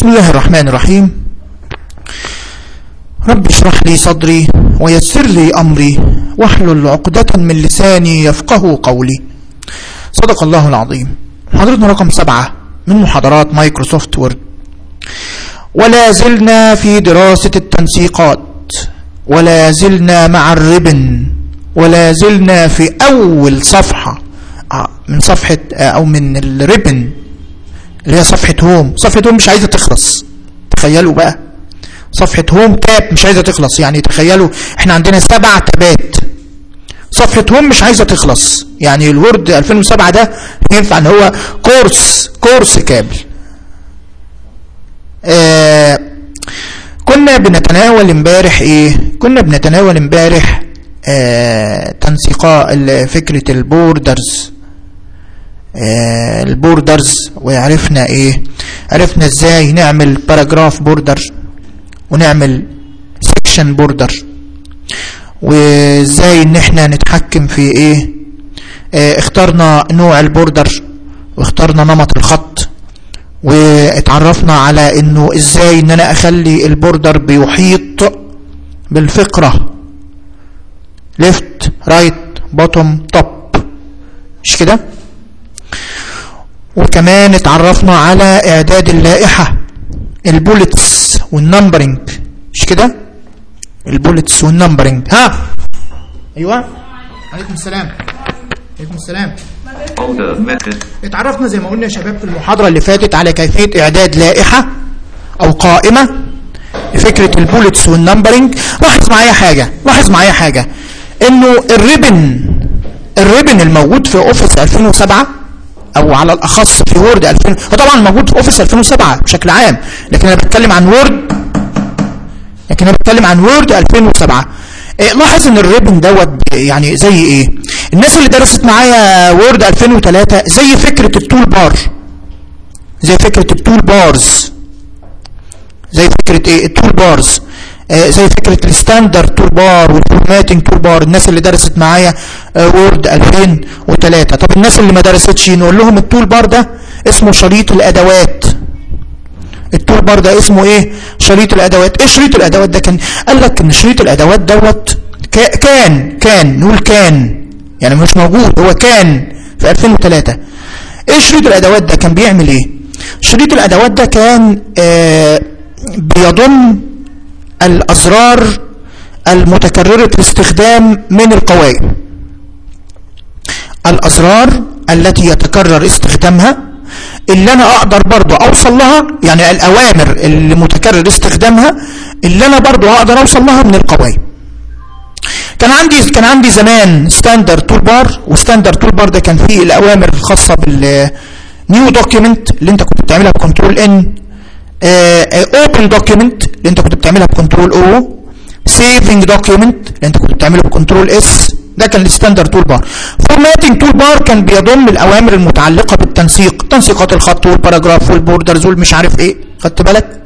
بسم الله الرحمن الرحيم رب اشرح لي صدري ويسر لي أمري واحلل عقدة من لساني يفقه قولي صدق الله العظيم محاضرتنا رقم سبعة من محاضرات مايكروسوفت وورد ولا زلنا في دراسة التنسيقات ولا زلنا مع الربن ولا زلنا في أول صفحة من صفحة أو من الربن اللي هي صفحة هوم صفحة هوم مش عايزة تخلص تخيلوا بقى صفحة هوم تاب مش عايزة تخلص يعني تخيلوا احنا عندنا سبع تابات صفحة هوم مش عايزة تخلص يعني الوورد 2007 ده ينفع ان هو كورس كورس كامل آه كنا بنتناول امبارح ايه كنا بنتناول امبارح آه تنسيقاء فكرة البوردرز آه البوردرز وعرفنا ايه عرفنا ازاي نعمل باراجراف بوردر ونعمل سيكشن بوردر وازاي ان احنا نتحكم في ايه اه اخترنا نوع البوردر واخترنا نمط الخط واتعرفنا على انه ازاي ان انا اخلي البوردر بيحيط بالفقرة ليفت رايت بوتوم توب مش كده وكمان اتعرفنا على اعداد اللائحة البوليتس والنمبرنج مش كده البوليتس والنمبرنج ها ايوه عليكم السلام عليكم السلام اتعرفنا زي ما قلنا يا شباب في المحاضره اللي فاتت على كيفيه اعداد لائحه او قائمه فكره البوليتس والنمبرنج لاحظ معايا حاجه لاحظ معايا حاجه انه الريبن الريبن الموجود في اوفيس 2007 او على الاخص في وورد 2000 هو طبعا موجود في اوفيس 2007 بشكل عام لكن انا بتكلم عن وورد لكن انا بتكلم عن وورد 2007 إيه لاحظ ان الريبن دوت يعني زي ايه الناس اللي درست معايا وورد 2003 زي فكره التول بار زي فكره التول بارز زي فكره ايه التول بارز آه زي فكره الستاندرد تول بار والفورماتنج تول بار الناس اللي درست معايا آه وورد 2003 طب الناس اللي ما درستش نقول لهم التول بار ده اسمه شريط الادوات التول بار ده اسمه ايه شريط الادوات ايه شريط الادوات ده كان قال لك ان شريط الادوات دوت كان كان نقول كان يعني مش موجود هو كان في 2003 ايه شريط الادوات ده كان بيعمل ايه شريط الادوات ده كان آه بيضم الازرار المتكررة الاستخدام من القوائم الازرار التي يتكرر استخدامها اللي انا اقدر برضو اوصل لها يعني الاوامر اللي متكرر استخدامها اللي انا برضو اقدر اوصل لها من القوائم كان عندي كان عندي زمان ستاندرد تول بار وستاندرد تول بار ده كان فيه الاوامر الخاصه بال نيو دوكيمنت اللي انت كنت بتعملها بكنترول ان اوبن دوكيمنت اللي انت كنت بتعملها بكنترول او سيفنج دوكيمنت اللي انت كنت بتعمله بكنترول اس ده كان الستاندرد تول بار فورماتنج تول بار كان بيضم الاوامر المتعلقه بالتنسيق تنسيقات الخط والباراجراف والبوردرز والمش عارف ايه خدت بالك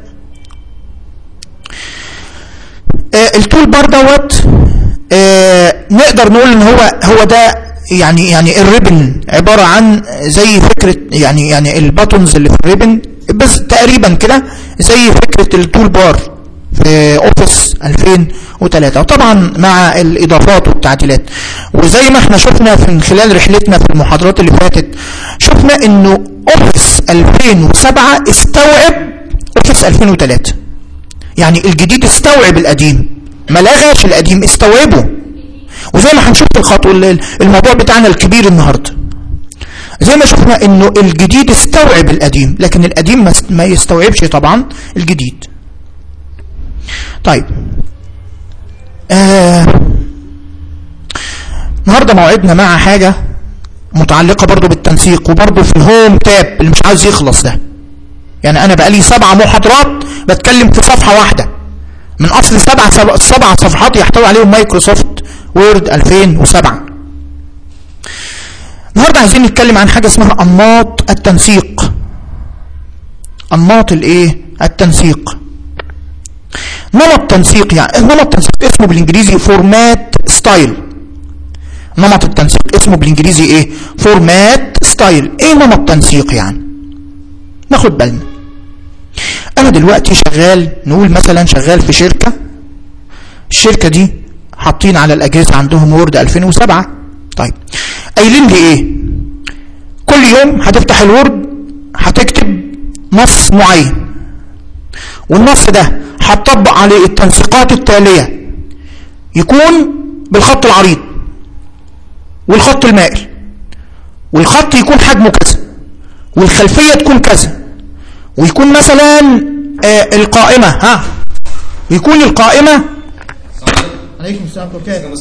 آه التول بار دوت آه نقدر نقول ان هو هو ده يعني يعني الريبن عباره عن زي فكره يعني يعني الباتونز اللي في الريبن بس تقريبا كده زي فكره التول بار في اوفيس 2003 وطبعا مع الاضافات والتعديلات وزي ما احنا شفنا في خلال رحلتنا في المحاضرات اللي فاتت شفنا انه اوفيس 2007 استوعب اوفيس 2003 يعني الجديد استوعب القديم ما لغاش القديم استوعبه وزي ما هنشوف في الخطوه الموضوع بتاعنا الكبير النهارده زي ما شفنا انه الجديد استوعب القديم لكن القديم ما يستوعبش طبعا الجديد طيب آه النهارده موعدنا مع حاجة متعلقة برضو بالتنسيق وبرضو في الهوم تاب اللي مش عايز يخلص ده يعني انا بقالي سبع محاضرات بتكلم في صفحة واحدة من اصل سبع سبع صفحات يحتوي عليهم مايكروسوفت وورد 2007 النهارده عايزين نتكلم عن حاجة اسمها انماط التنسيق انماط الايه التنسيق نمط تنسيق يعني نمط تنسيق اسمه بالانجليزي فورمات ستايل نمط التنسيق اسمه بالانجليزي ايه فورمات ستايل ايه نمط تنسيق يعني ناخد بالنا انا دلوقتي شغال نقول مثلا شغال في شركة الشركة دي حاطين على الاجهزة عندهم وورد 2007 طيب قايلين لي ايه كل يوم هتفتح الوورد هتكتب نص معين والنص ده هتطبق عليه التنسيقات التالية يكون بالخط العريض والخط المائل والخط يكون حجمه كذا والخلفية تكون كذا ويكون مثلا آه القائمة ها يكون القائمة عليكم السلام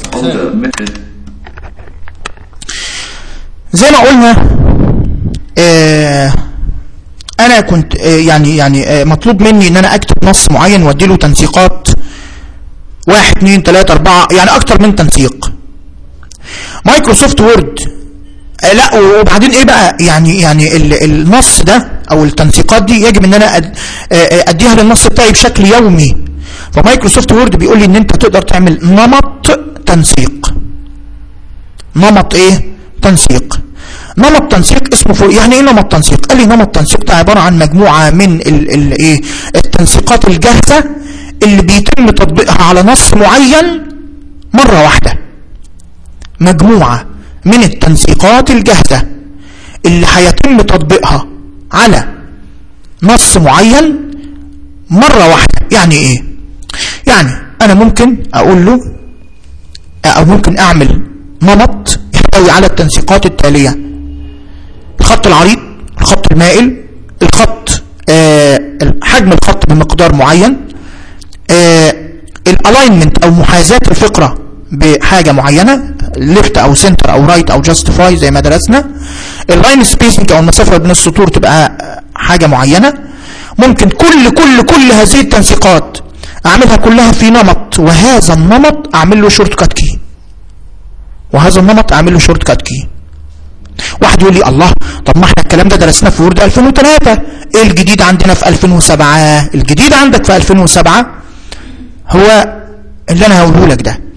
زي ما قلنا آه انا كنت آه يعني يعني آه مطلوب مني ان انا اكتب نص معين وادي له تنسيقات واحد اتنين تلاتة اربعة يعني اكتر من تنسيق مايكروسوفت وورد آه لا وبعدين ايه بقى يعني يعني النص ده او التنسيقات دي يجب ان انا أد اديها للنص بتاعي بشكل يومي فمايكروسوفت وورد بيقول لي ان انت تقدر تعمل نمط تنسيق نمط ايه تنسيق نمط تنسيق اسمه فوق يعني ايه نمط تنسيق قال لي نمط تنسيق ده عبارة عن مجموعة من ال ال ايه التنسيقات الجاهزة اللي بيتم تطبيقها على نص معين مرة واحدة مجموعة من التنسيقات الجاهزة اللي هيتم تطبيقها على نص معين مرة واحدة يعني ايه يعني انا ممكن اقول له او ممكن اعمل نمط يحتوي على التنسيقات التالية الخط العريض الخط المائل الخط آه حجم الخط بمقدار معين آه الالاينمنت او محاذاة الفقرة بحاجة معينة ليفت او سنتر او رايت او جاستيفاي زي ما درسنا اللاين سبيسنج او المسافة بين السطور تبقى حاجة معينة ممكن كل كل كل هذه التنسيقات اعملها كلها في نمط وهذا النمط اعمل له شورت كات كي وهذا النمط اعمل له شورت كات كي واحد يقول لي الله طب ما احنا الكلام ده درسناه في وورد 2003 ايه الجديد عندنا في 2007 الجديد عندك في 2007 هو اللي انا هقوله لك ده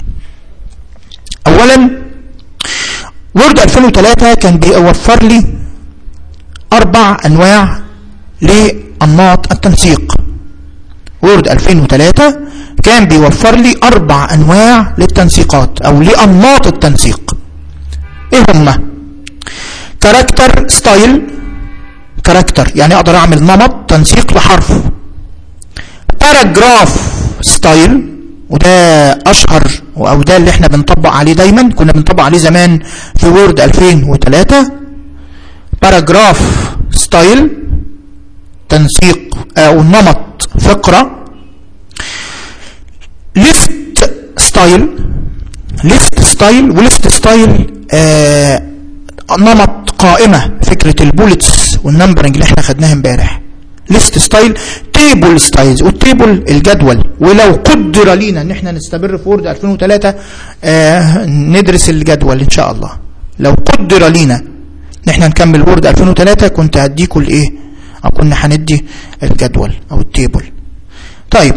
اولا وورد 2003 كان بيوفر لي اربع انواع لانماط التنسيق وورد 2003 كان بيوفر لي اربع انواع للتنسيقات او لانماط التنسيق ايه هما كاركتر ستايل كاركتر يعني اقدر اعمل نمط تنسيق لحرف باراجراف ستايل وده اشهر او ده اللي احنا بنطبق عليه دايما كنا بنطبق عليه زمان في وورد 2003 باراجراف ستايل تنسيق او نمط فقرة ليست ستايل ليست ستايل وليست ستايل آه نمط قائمة فكرة البوليتس والنمبرنج اللي احنا خدناها امبارح ليست ستايل تيبل ستايلز والتيبل الجدول ولو قدر لينا ان احنا نستمر في وورد 2003 آه ندرس الجدول ان شاء الله لو قدر لينا ان احنا نكمل وورد 2003 كنت هديكوا الايه او كنا هندي الجدول او التيبل طيب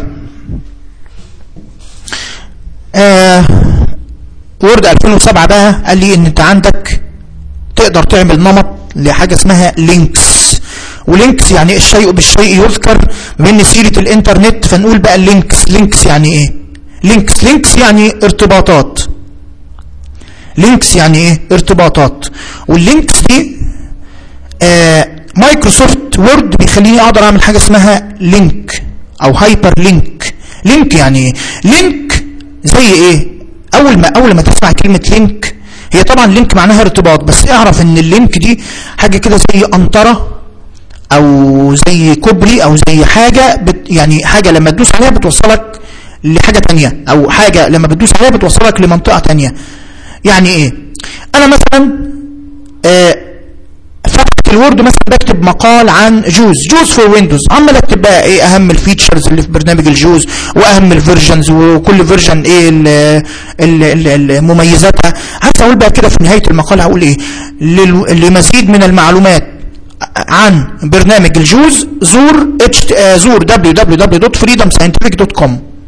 آه وورد 2007 بقى قال لي ان انت عندك تقدر تعمل نمط لحاجة اسمها لينكس ولينكس يعني الشيء بالشيء يذكر من سيرة الانترنت فنقول بقى اللينكس لينكس يعني ايه لينكس لينكس يعني ارتباطات لينكس يعني ايه ارتباطات واللينكس دي آه مايكروسوفت وورد بيخليني اقدر اعمل حاجة اسمها لينك او هايبر لينك لينك يعني ايه لينك زي ايه اول ما اول ما تسمع كلمة لينك هي طبعا لينك معناها ارتباط بس اعرف ان اللينك دي حاجة كده زي قنطرة او زي كوبري او زي حاجة بت يعني حاجة لما تدوس عليها بتوصلك لحاجة تانية او حاجة لما بتدوس عليها بتوصلك لمنطقة تانية يعني ايه انا مثلا آه فتحت الوورد مثلا بكتب مقال عن جوز جوز فور ويندوز عمال اكتب بقى ايه اهم الفيتشرز اللي في برنامج الجوز واهم الفيرجنز وكل فيرجن ايه ال ال ال مميزاتها عايز اقول بقى كده في نهايه المقال هقول ايه لمزيد من المعلومات عن برنامج الجوز زور اتش زور www.freedomscientific.com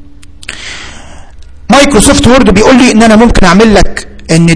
مايكروسوفت وورد بيقول لي ان انا ممكن اعمل لك ان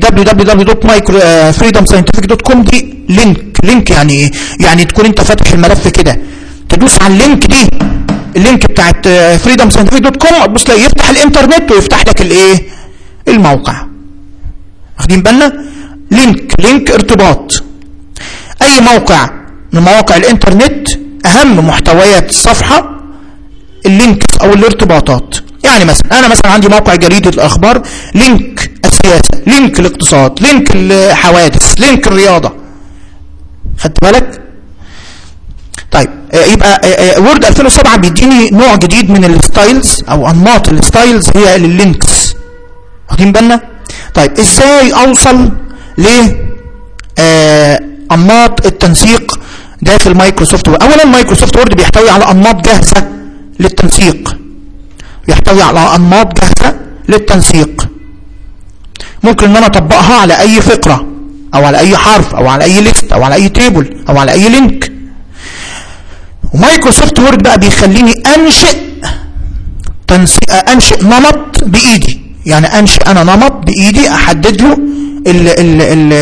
www.freedomscientific.com دي لينك لينك يعني ايه يعني تكون انت فاتح الملف كده تدوس على اللينك دي اللينك بتاعت فريدم ساينتفك دوت كوم تبص تلاقي يفتح الانترنت ويفتح لك الايه الموقع واخدين بالنا لينك لينك ارتباط اي موقع من مواقع الانترنت اهم محتويات الصفحه اللينك او الارتباطات يعني مثلا انا مثلا عندي موقع جريده الاخبار لينك السياسه لينك الاقتصاد لينك الحوادث لينك الرياضه خدت بالك طيب يبقى وورد 2007 بيديني نوع جديد من الستايلز او انماط الستايلز هي اللينكس واخدين بالنا طيب ازاي اوصل ل انماط التنسيق داخل مايكروسوفت وورد اولا مايكروسوفت وورد بيحتوي على انماط جاهزه للتنسيق يحتوي على انماط جاهزه للتنسيق ممكن ان انا اطبقها على اي فقره او على اي حرف او على اي ليست او على اي تيبل او على اي لينك ومايكروسوفت وورد بقى بيخليني انشئ تنسيق انشئ نمط بايدي يعني انشئ انا نمط بايدي احدد له ال ال ال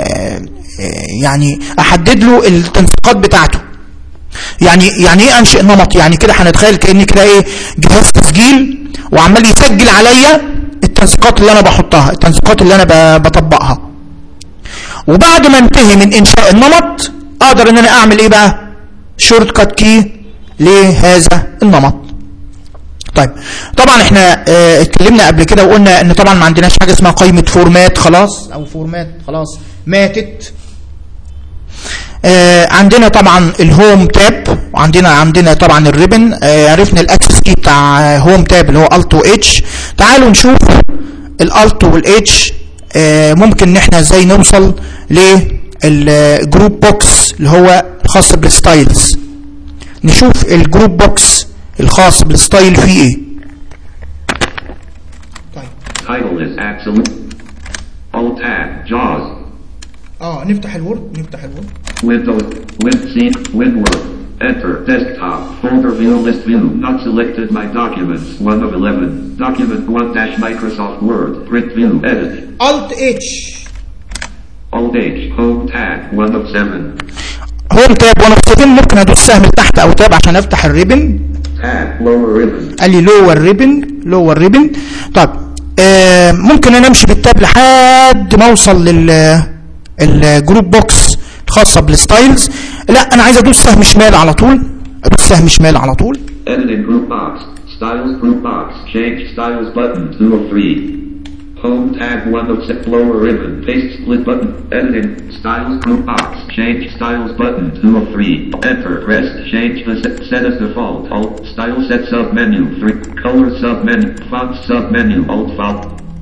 يعني احدد له التنسيقات بتاعته يعني يعني ايه انشئ نمط يعني كده هنتخيل كاني كده ايه جهاز تسجيل وعمال يسجل عليا التنسيقات اللي انا بحطها التنسيقات اللي انا بطبقها وبعد ما انتهي من انشاء النمط اقدر ان انا اعمل ايه بقى شورت كات كي لهذا النمط طيب طبعا احنا اه اتكلمنا قبل كده وقلنا ان طبعا ما عندناش حاجه اسمها قائمه فورمات خلاص او فورمات خلاص ماتت آه عندنا طبعا الهوم تاب وعندنا عندنا طبعا الريبن آه عرفنا الاكسس كي بتاع هوم تاب اللي هو الت اتش تعالوا نشوف الالت والاتش آه ممكن ان احنا ازاي نوصل للجروب بوكس اللي هو الخاص بالستايلز نشوف الجروب بوكس الخاص بالستايل فيه ايه طيب Title is excellent. Alt tab, JAWS. اه نفتح الوورد نفتح الوورد Windows, WinScene, WinWord. Enter desktop folder view list view not selected my documents 1 of 11 document 1 dash Microsoft Word print view edit Alt H Alt H home tab 1 of 7 هوم تاب وانا في ممكن ادوس سهم لتحت او تاب عشان افتح الريبن tab lower ribbon قال لي لور ريبن لور ريبن طيب آه ممكن انا امشي بالتاب لحد ما اوصل لل الجروب بوكس الخاصه بالستايلز لا انا عايز ادوس سهم شمال على طول ادوس سهم شمال على طول editing group box styles group box change styles button 2 of 3 Home tab 1 of 6 lower ribbon paste split button editing styles group box change styles button 2 of 3 enter press change the set, set as default alt style set sub menu 3 color sub menu font sub menu alt font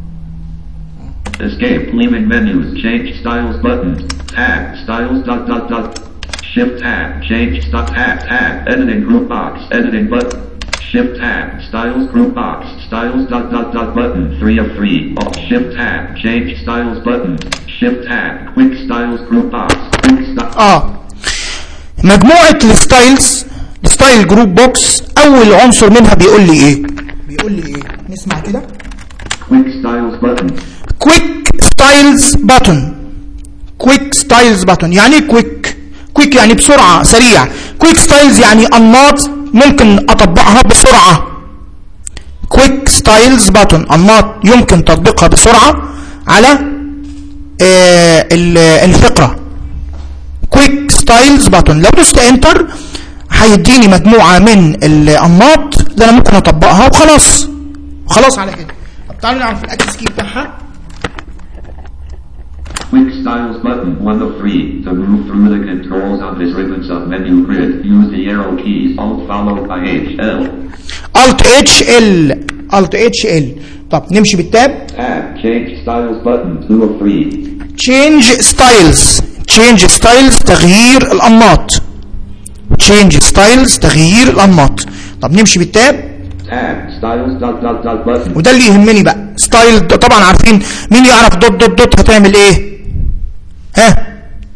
escape leaving menus change styles button tab styles dot dot dot shift tab change stop tab tab editing group box editing button Shift tab, styles group box, styles dot dot dot button, 3 of 3. Alt shift tab, change styles button, shift tab, quick styles group box, quick style. اه مجموعه الستايلز ستايل جروب بوكس اول عنصر منها بيقول لي ايه بيقول لي ايه نسمع كده Quick styles button, كويك ستايلز بutton كويك ستايلز بutton يعني ايه كويك كويك يعني بسرعه سريع كويك ستايلز يعني انماط ممكن اطبقها بسرعه كويك ستايلز بutton انماط يمكن تطبيقها بسرعه على آه ال- الفقره كويك ستايلز بutton لو دوست انتر هيديني مجموعه من الانماط اللي انا ممكن اطبقها وخلاص خلاص على كده طب تعالوا نعرف الاكسس كي بتاعها quick styles button, 1 of 3. To move through the controls on this ribbon sub-menu grid, use the arrow keys, alt followed by H, L. Alt اتش ال Alt اتش ال طب نمشي بالتاب Tab, change styles button, 2 of 3. change styles change styles تغيير الانماط change styles تغيير الانماط طب نمشي بالتاب Tab, styles dot dot dot button. وده اللي يهمني بقى ستايل طبعا عارفين مين يعرف دوت دوت دوت هتعمل ايه ها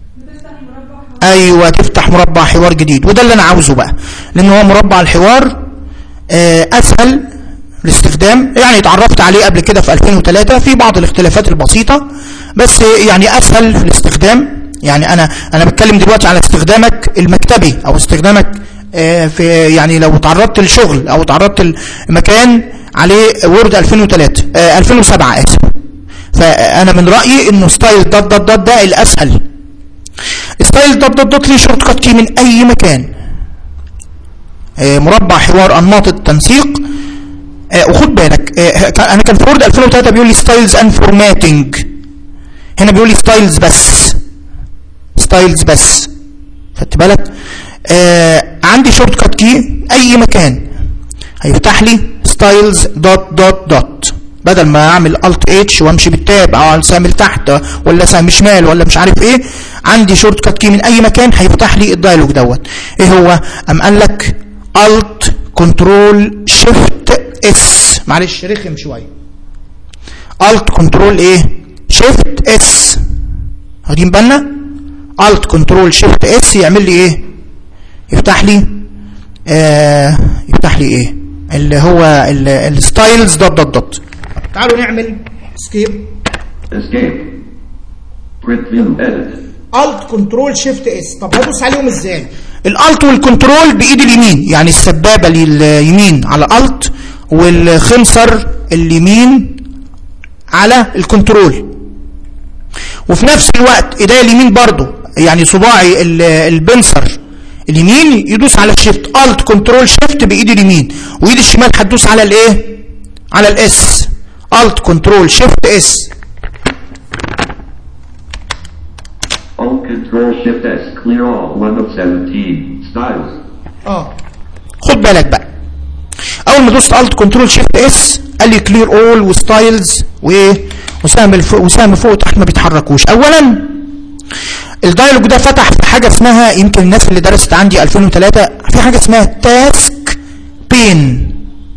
ايوه تفتح مربع حوار جديد وده اللي انا عاوزه بقى لان هو مربع الحوار آه، اسهل الاستخدام يعني اتعرفت عليه قبل كده في 2003 في بعض الاختلافات البسيطه بس يعني اسهل في الاستخدام يعني انا انا بتكلم دلوقتي على استخدامك المكتبي او استخدامك آه، في يعني لو تعرضت لشغل او تعرضت لمكان عليه وورد 2003 آه، 2007 اسف فانا من رايي انه ستايل دوت دوت دوت ده الاسهل ستايل دوت دوت دوت ليه شورت كات كي من اي مكان آه، مربع حوار انماط التنسيق آه، وخد بالك آه، كان- انا كان في وورد 2003 بيقول لي ستايلز اند فورماتنج هنا بيقول لي ستايلز بس ستايلز بس خدت بالك آه عندي شورت كات كي اي مكان هيفتح لي ستايلز دوت دوت دوت بدل ما اعمل الت اتش وامشي بالتاب او سامي تحت ولا سامي شمال ولا مش عارف ايه عندي شورت كات كي من اي مكان هيفتح لي الدايلوج دوت ايه هو ام قال لك الت كنترول شيفت اس معلش رخم شويه الت كنترول ايه شيفت اس واخدين بالنا الت كنترول شيفت اس يعمل لي ايه يفتح لي آه يفتح لي ايه اللي هو الستايلز دوت دوت دوت تعالوا نعمل سكيب Escape. Print view edit. الت كنترول شيفت اس طب هدوس عليهم ازاي الالت والكنترول بايد اليمين يعني السبابه لليمين على الالت والخنصر اليمين على الكنترول وفي نفس الوقت ايديا اليمين برضو يعني صباعي ال- البنسر اليمين يدوس على الشيفت الت كنترول شيفت بايد اليمين وايد الشمال هتدوس على الايه على الاس الت كنترول شيفت اس Alt Control Shift S. Clear all. 1 of 17. Styles. اه خد بالك بقى اول ما دوست الت كنترول شيفت اس قال لي كلير اول وستايلز وايه وسهم الفوق وسهم فوق وتحت ما بيتحركوش اولا الدايلوج ده فتح في حاجه اسمها يمكن الناس اللي درست عندي 2003 في حاجه اسمها تاسك بين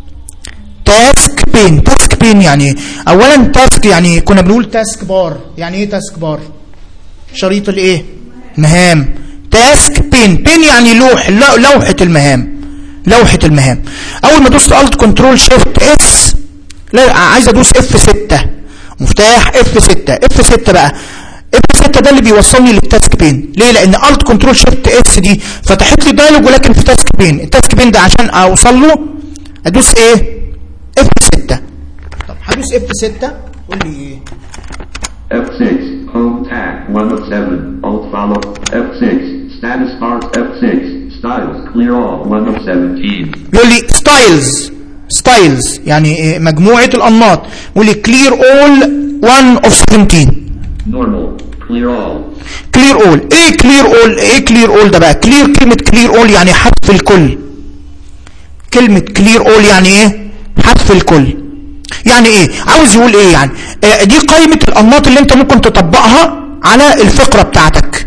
تاسك بين تاسك بين يعني إيه؟ اولا تاسك يعني كنا بنقول تاسك بار يعني ايه تاسك بار شريط الايه مهام تاسك بين بين يعني لوح لو- لوحة المهام لوحة المهام اول ما دوست الت كنترول شيفت اس لا عايز ادوس اف 6 مفتاح اف 6 اف 6 بقى اف 6 ده اللي بيوصلني للتاسك بين ليه لان الت كنترول شيفت اس دي فتحت لي دايلوج ولكن في تاسك بين التاسك بين ده عشان اوصل له ادوس ايه اف 6 طب هدوس اف 6 قول لي ايه F6. Home tag. 1 of 7. Alt follow. F6. Status bar. F6. Styles. Clear all. 1 of 17. بيقول لي ستايلز ستايلز يعني إيه مجموعة الأنماط بيقول لي كلير اول 1 اوف 17 Normal. Clear all. كلير اول ايه كلير اول ايه كلير اول ده بقى كلير كلمة كلير اول يعني حذف الكل كلمة كلير اول يعني ايه حذف الكل يعني ايه عاوز يقول ايه يعني آه دي قائمة الانماط اللي انت ممكن تطبقها على الفقرة بتاعتك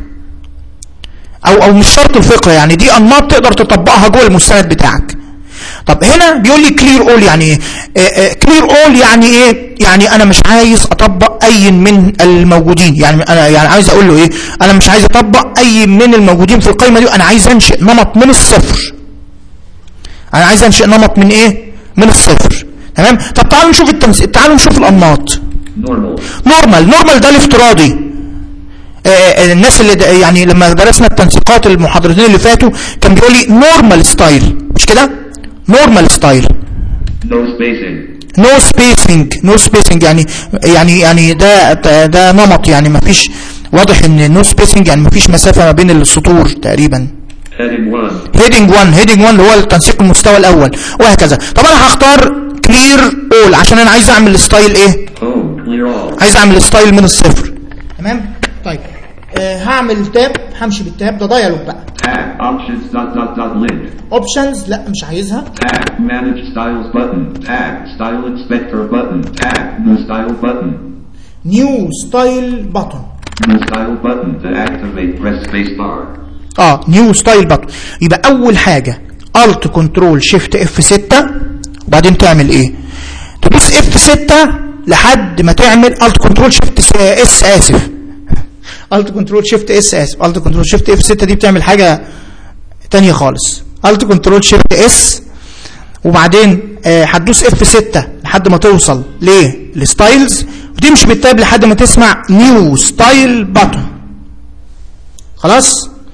او او مش شرط الفقرة يعني دي انماط تقدر تطبقها جوه المستند بتاعك طب هنا بيقول لي كلير اول يعني ايه كلير اول يعني ايه يعني انا مش عايز اطبق اي من الموجودين يعني انا يعني عايز اقول له ايه انا مش عايز اطبق اي من الموجودين في القائمه دي انا عايز انشئ نمط من الصفر انا عايز انشئ نمط من ايه من الصفر تمام طب تعالوا نشوف التنس... تعالوا نشوف الانماط Normal. نورمال نورمال ده الافتراضي آه، آه، الناس اللي د- يعني لما درسنا التنسيقات المحاضرتين اللي فاتوا كان بيقول لي نورمال ستايل مش كده نورمال ستايل No spacing. نو سبيسنج نو سبيسنج يعني يعني يعني ده ده- ده نمط يعني ما فيش واضح ان نو سبيسنج يعني ما فيش مسافه ما بين السطور تقريبا Heading 1. هيدنج 1 هيدنج 1 اللي هو التنسيق المستوى الاول وهكذا طب انا هختار كلير اول عشان انا عايز اعمل ستايل ايه Home. Clear all. عايز اعمل ستايل من الصفر تمام طيب آه هعمل تاب همشي بالتاب ده دايلوج بقى Tag. Options. Dot dot dot link. اوبشنز لا مش عايزها Tag. Manage styles button. Tag. Style inspector button. Tag. New style button. نيو ستايل بutton New style button. To activate, press space bar. اه نيو ستايل بutton يبقى اول حاجه الت كنترول شيفت اف 6 وبعدين تعمل ايه تدوس اف 6 لحد ما تعمل الت كنترول شيفت اس اسف الت كنترول شيفت اس اسف الت كنترول شيفت اف 6 دي بتعمل حاجه تانية خالص الت كنترول شيفت اس وبعدين آه، هتدوس اف 6 لحد ما توصل ليه لستايلز وتمشي بالتاب لحد ما تسمع نيو ستايل بutton خلاص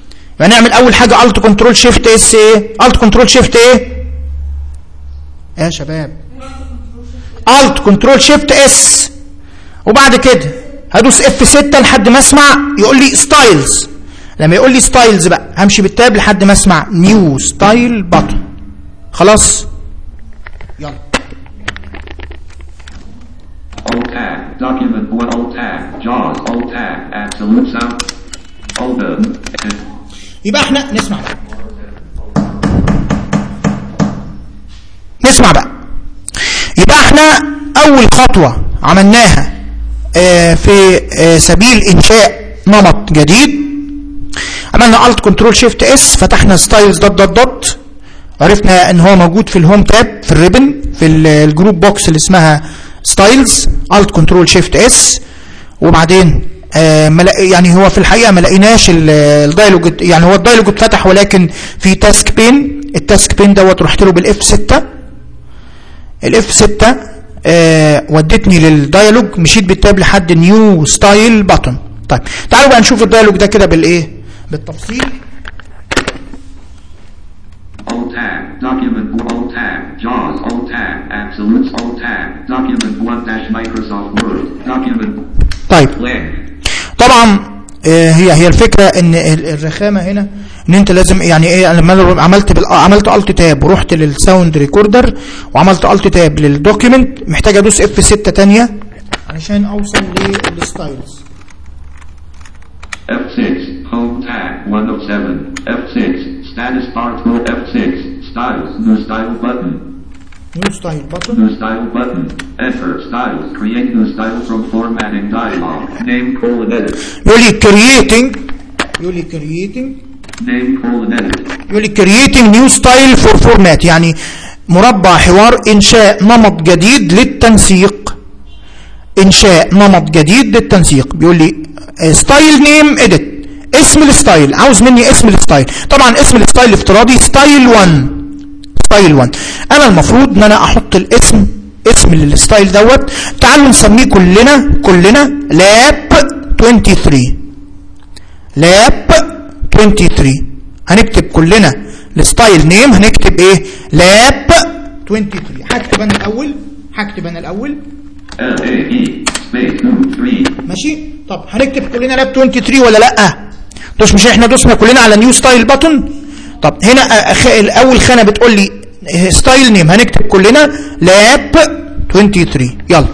هنعمل اول حاجه الت كنترول شيفت اس ايه الت كنترول شيفت ايه يا شباب الت كنترول شيفت اس وبعد كده هدوس اف 6 لحد ما اسمع يقول لي ستايلز لما يقول لي ستايلز بقى همشي بالتاب لحد ما اسمع نيو ستايل بطن خلاص يلا Alt tab. Document 1 Alt tab. JAWS Alt tab. Absolute sound. Alt and يبقى احنا نسمع بقى نسمع بقى يبقى احنا اول خطوة عملناها اه في اه سبيل انشاء نمط جديد عملنا الت كنترول شيفت اس فتحنا ستايلز دوت دوت دوت عرفنا ان هو موجود في الهوم تاب في الريبن في الجروب بوكس اللي اسمها ستايلز الت كنترول شيفت اس وبعدين آه ملا يعني هو في الحقيقه ما لقيناش الدايلوج يعني هو الدايلوج اتفتح ولكن في تاسك بين التاسك بين دوت رحت له بالاف 6 الاف 6 آه ودتني للدايلوج مشيت بالتاب لحد نيو ستايل باتون طيب تعالوا بقى نشوف الدايلوج ده كده بالايه بالتفصيل Alt tab. Document 1 Alt tab. JAWS Alt tab. Absolutes Alt tab. Document 1 dash Microsoft Word. Document طيب blank. طبعا آه، هي هي الفكره ان ال- الرخامه هنا ان انت لازم يعني ايه لما أنا عملت بال عملت الت تاب ورحت للساوند ريكوردر وعملت الت تاب للدوكيمنت محتاج ادوس اف 6 ثانيه علشان اوصل للستايلز F6. Home tab. 1 of 7. F6. Status bar tool. F6. Styles. New style button. نيو ستايل بutton New style button. Enter styles. Create new style from formatting dialog. Name colon edit. يقول لي كرييتنج يقول لي كرييتنج Name colon edit. يقول لي كرييتنج نيو ستايل فور فورمات يعني مربع حوار انشاء نمط جديد للتنسيق انشاء نمط جديد للتنسيق بيقول لي ستايل نيم اديت اسم الستايل عاوز مني اسم الستايل طبعا اسم الستايل الافتراضي ستايل 1 ستايل 1 انا المفروض ان انا احط الاسم اسم للستايل دوت تعالوا نسميه كلنا كلنا لاب 23 لاب 23 هنكتب كلنا الستايل نيم هنكتب ايه لاب 23 هكتب انا الاول هكتب انا الاول L A E space 2 3 ماشي طب هنكتب كلنا لاب 23 ولا لا دوس مش احنا دوسنا كلنا على نيو ستايل باتون طب هنا أخ... الاول خانه بتقول لي ستايل نيم هنكتب كلنا لاب 23 يلا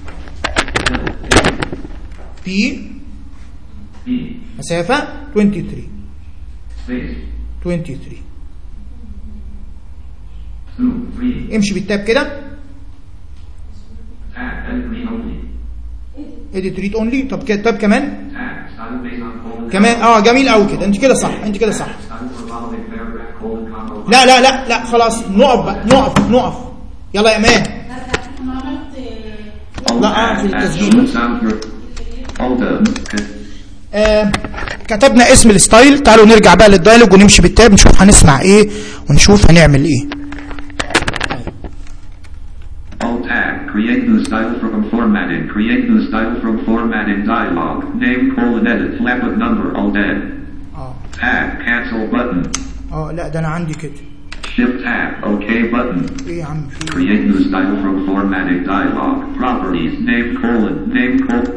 بي E مسافه 23 space 23 2 3 امشي بالتاب كده tab edit read only اديت ريد اونلي طب كده طب كمان tab style based on colon كمان اه جميل قوي كده انت كده صح انت كده صح style for following paragraph colon comma لا لا لا لا خلاص نقف بقى نقف نقف يلا يا امان Alt لا، آه، في tab التسجيل. absolute sound group Alt آه كتبنا اسم الستايل تعالوا نرجع بقى للدايلوج ونمشي بالتاب نشوف هنسمع ايه ونشوف هنعمل ايه Alt tab create new style from formatting create new style from formatting dialog name colon edit flap of number alt ed اه tab cancel button اه لا ده انا عندي كده shift tab OK button ايه يا عم في إيه؟ Create new style from formatting dialog. Properties. Name colon. Name colon.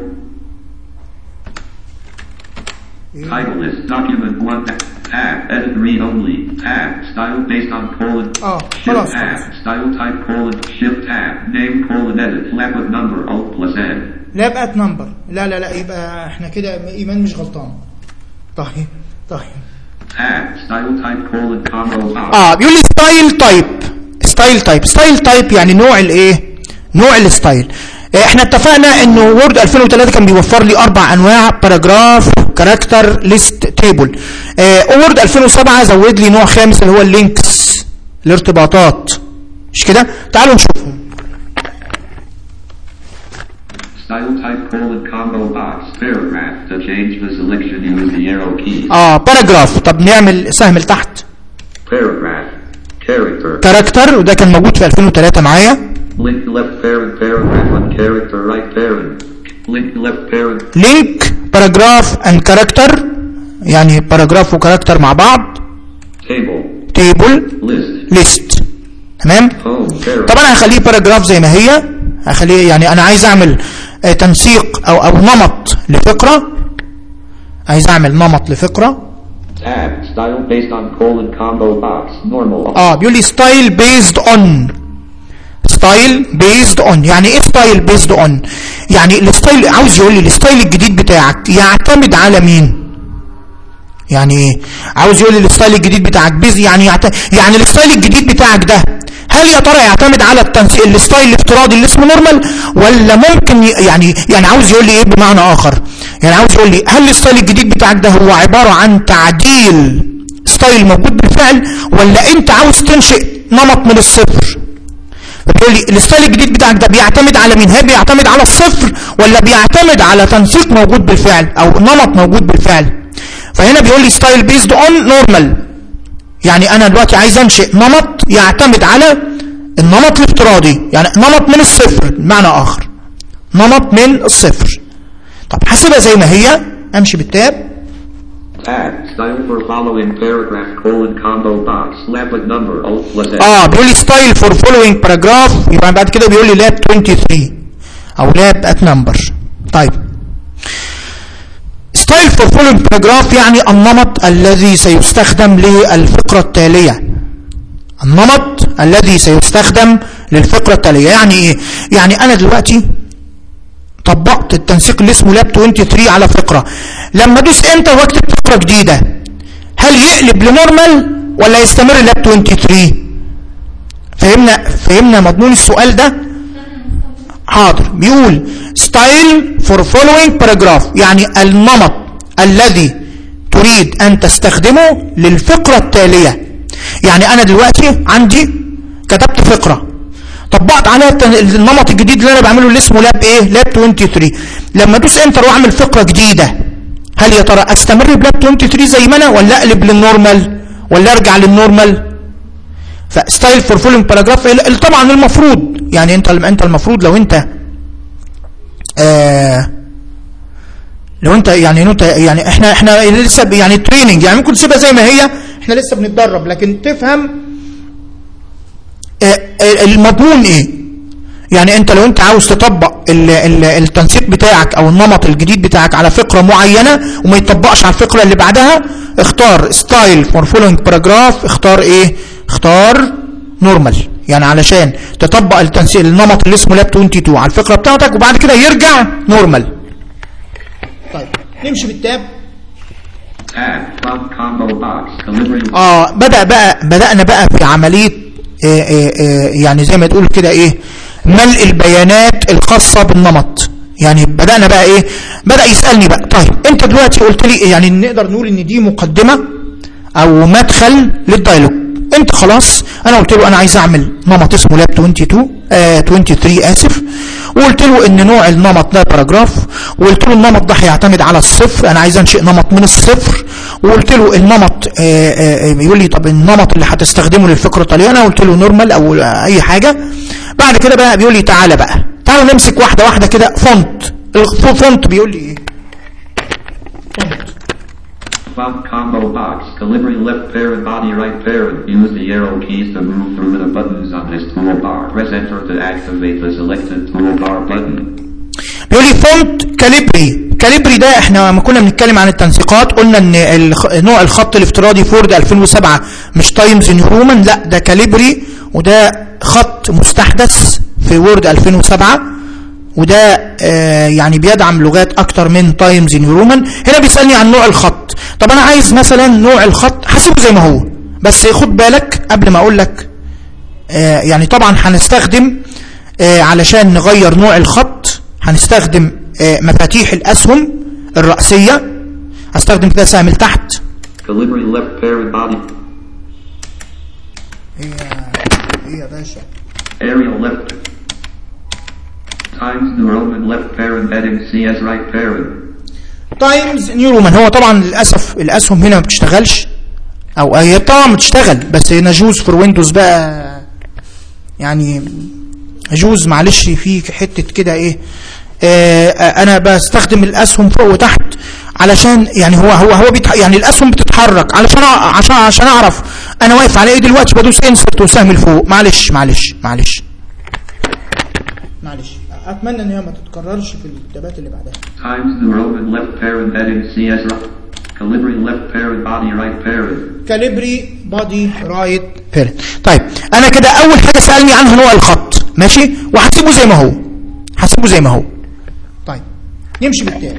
إيه؟ Title list. Document 1. Tab. Edit read only. Tab. Style based on colon. اه Shift خلاص tab. خلاص Style type colon. Shift tab. Name colon edit. Flap of number. Alt plus N. لا بقت نمبر لا لا لا يبقى احنا كده ايمان مش غلطان طيب طيب Tab. Style type colon combo box. اه بيقول لي ستايل تايب ستايل تايب ستايل تايب يعني نوع الايه نوع الستايل آه، احنا اتفقنا انه وورد 2003 كان بيوفر لي اربع انواع باراجراف كاركتر ليست تيبل وورد 2007 زود لي نوع خامس اللي هو اللينكس الارتباطات مش كده تعالوا نشوفهم Style type colon combo box. Paragraph. To change the selection use the arrow key. اه باراجراف طب نعمل سهم لتحت Paragraph. Character. كاركتر وده كان موجود في 2003 معايا Link left parent paragraph on character right parent. Link left parent. لينك باراجراف اند كاركتر يعني باراجراف وكاركتر مع بعض Table. تيبل List. ليست تمام Home. Paragraph. طبعا هخليه باراجراف زي ما هي هخليه يعني انا عايز اعمل آه، تنسيق او او نمط لفقره عايز اعمل نمط لفقره Tab. Style based on colon combo box. Normal. اه بيقول لي ستايل بيزد اون ستايل بيزد اون يعني ايه ستايل بيزد اون يعني الستايل عاوز يقول لي الستايل الجديد بتاعك يعتمد على مين يعني ايه عاوز يقول لي الستايل الجديد بتاعك بيز يعني يعت... يعني الستايل الجديد بتاعك ده هل يا ترى يعتمد على التنسيق الستايل الافتراضي اللي اسمه نورمال ولا ممكن ي... يعني يعني عاوز يقول لي ايه بمعنى اخر يعني عاوز يقول لي هل الستايل الجديد بتاعك ده هو عبارة عن تعديل ستايل موجود بالفعل ولا انت عاوز تنشئ نمط من الصفر بتقول لي الستايل الجديد بتاعك ده بيعتمد على مين هل بيعتمد على الصفر ولا بيعتمد على تنسيق موجود بالفعل او نمط موجود بالفعل فهنا بيقول لي ستايل بيزد اون نورمال يعني انا دلوقتي عايز انشئ نمط يعتمد على النمط الافتراضي يعني نمط من الصفر بمعنى اخر نمط من الصفر طب حاسبها زي ما هي امشي بالتاب Tab. Style for following paragraph colon combo box. Lablet number. Alt plus F. اه بيقول لي ستايل فور فولوينج باراجراف يبقى بعد كده بيقول لي لاب 23 او لاب ات نمبر طيب ستايل فور فولوينج باراجراف يعني النمط الذي سيستخدم للفقرة التالية النمط الذي سيستخدم للفقرة التالية يعني ايه يعني انا دلوقتي طبقت التنسيق اللي اسمه لاب 23 على فقرة لما ادوس انتر واكتب فقرة جديدة هل يقلب لنورمال ولا يستمر لاب 23 فهمنا فهمنا مضمون السؤال ده حاضر بيقول ستايل فور فولوينج باراجراف يعني النمط الذي تريد ان تستخدمه للفقرة التالية يعني انا دلوقتي عندي كتبت فقرة طبقت عليها التن- النمط الجديد اللي انا بعمله اللي اسمه لاب ايه لاب 23 لما ادوس انتر واعمل فقرة جديدة هل يا ترى استمر بلاب 23 زي ما انا ولا اقلب للنورمال ولا ارجع للنورمال فستايل فور فولوينج باراجراف طبعا المفروض يعني انت انت المفروض لو انت آه لو انت يعني انت يعني احنا احنا لسه ب- يعني تريننج يعني ممكن تسيبها زي ما هي احنا لسه بنتدرب لكن تفهم آه آه، المضمون ايه يعني انت لو انت عاوز تطبق ال- ال- التنسيق بتاعك او النمط الجديد بتاعك على فقره معينه وما يطبقش على الفقره اللي بعدها اختار ستايل فور فولوينج باراجراف اختار ايه اختار نورمال يعني علشان تطبق التنسيق النمط اللي اسمه لاب 22 على الفقره بتاعتك وبعد كده يرجع نورمال طيب نمشي بالتاب Tab. Font combo box. Delivering. اه بدأ بقى بدأنا بقى في عملية آه آه آه يعني زي ما تقول كده ايه ملء البيانات الخاصة بالنمط يعني بدأنا بقى ايه بدأ يسألني بقى طيب انت دلوقتي قلت لي يعني نقدر نقول ان دي مقدمة او مدخل للدايلوج انت خلاص انا قلت له انا عايز اعمل نمط اسمه لاب 22 آه 23 اسف وقلت له ان نوع النمط ده باراجراف وقلت له النمط ده هيعتمد على الصفر انا عايز انشئ نمط من الصفر وقلت له النمط آه آه يقول لي طب النمط اللي هتستخدمه للفكره الطاليه انا قلت له نورمال او اي حاجه بعد كده بقى بيقول لي تعالى بقى تعالى نمسك واحده واحده كده فونت الفونت بيقول لي ايه Font combo box. Delivering left parent body right parent. Use the arrow keys to move through the buttons on this toolbar. Press enter to activate the selected toolbar button. بيقول لي فونت كاليبري كاليبري ده احنا لما كنا بنتكلم عن التنسيقات قلنا ان الخ- نوع الخط الافتراضي فورد 2007 مش تايمز نيو رومان لا ده كاليبري وده خط مستحدث في وورد 2007 وده آه يعني بيدعم لغات اكتر من تايمز نيو رومان هنا بيسالني عن نوع الخط طب انا عايز مثلا نوع الخط هسيبه زي ما هو بس خد بالك قبل ما اقول لك آه يعني طبعا هنستخدم آه علشان نغير نوع الخط هنستخدم آه مفاتيح الأسهم الرأسية هستخدم كده سهم لتحت Delivering left parent body. ايه ايه يا باشا Arial left. Times New Roman left parent heading CS right parent. تايمز نيو رومان هو طبعا للاسف الاسهم هنا ما بتشتغلش او هي طبعا بتشتغل بس هنا جوز فور ويندوز بقى يعني جوز معلش في حته كده ايه آه آه، انا بستخدم الاسهم فوق وتحت علشان يعني هو هو هو بيتح يعني الاسهم بتتحرك علشان أ- عشان عشان اعرف انا واقف على ايه دلوقتي بدوس انسرت وسهم لفوق معلش معلش معلش معلش اتمنى ان هي ما تتكررش في الكتابات اللي بعدها Times New Roman left parent heading CS Calibri left parent body right parent. كاليبري بادي رايت بيرنت طيب انا كده اول حاجه سالني عنها نوع الخط ماشي وهسيبه زي ما هو هسيبه زي ما هو طيب نمشي بالتالي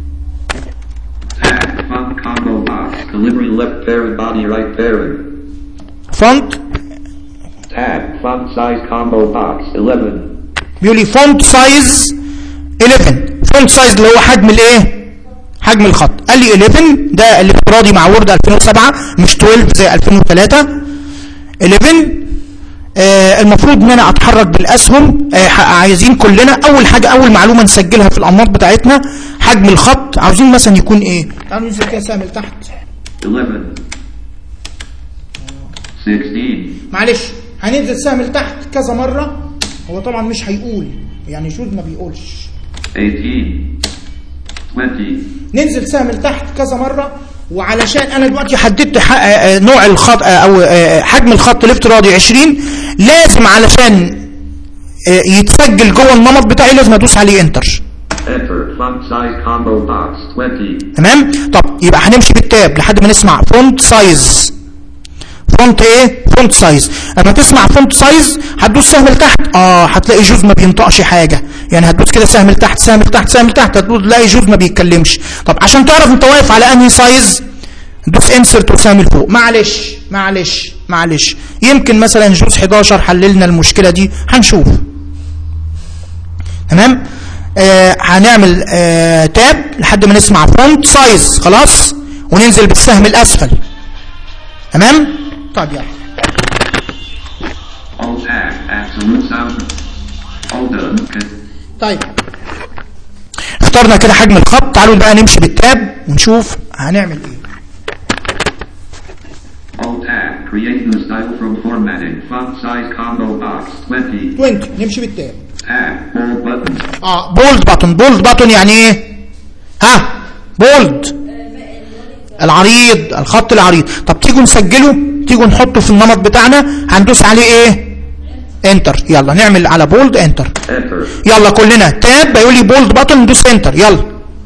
Tag font combo box. Calibri left parent body right parent. فونت Tag font size combo box 11. بيقول لي فونت سايز 11 فونت سايز اللي هو حجم الايه حجم الخط قال لي 11 ده الافتراضي مع وورد 2007 مش 12 زي 2003 11 آه المفروض ان انا اتحرك بالاسهم آه ح- عايزين كلنا اول حاجه اول معلومه نسجلها في الانماط بتاعتنا حجم الخط عاوزين مثلا يكون ايه تعالوا ننزل كده سهم لتحت 11. 16. معلش هننزل سهم لتحت كذا مره هو طبعا مش هيقول يعني شوز ما بيقولش 18. 20. ننزل سهم لتحت كذا مرة وعلشان انا دلوقتي حددت ح- آه، آه، نوع الخط آه، او آه، حجم الخط الافتراضي 20 لازم علشان آه، يتسجل جوه النمط بتاعي لازم ادوس عليه انتر Enter font size combo box 20. تمام طب يبقى هنمشي بالتاب لحد ما نسمع فونت سايز فونت ايه فونت سايز لما تسمع فونت سايز هتدوس سهم لتحت اه هتلاقي جوز ما بينطقش حاجه يعني هتدوس كده سهم لتحت سهم لتحت سهم لتحت هتدوس تلاقي جوز ما بيتكلمش طب عشان تعرف انت واقف على انهي سايز دوس انسرت وسهم لفوق معلش معلش معلش يمكن مثلا جوز 11 حللنا المشكله دي هنشوف تمام آه هنعمل آه تاب لحد ما نسمع فونت سايز خلاص وننزل بالسهم الاسفل تمام طيب يلا All tag absolute sound. All done. Con- طيب اخترنا كده حجم الخط تعالوا بقى نمشي بالتاب ونشوف هنعمل ايه All tag create new style from formatting. Font size combo box 20. 20 نمشي بالتاب Tag bold button. اه بولد باتون بولد باتون يعني ايه ها بولد العريض الخط العريض طب تيجوا نسجله تيجوا نحطه في النمط بتاعنا هندوس عليه ايه انتر يلا نعمل على بولد انتر Enter. يلا كلنا تاب بيقول لي بولد باتون ندوس انتر يلا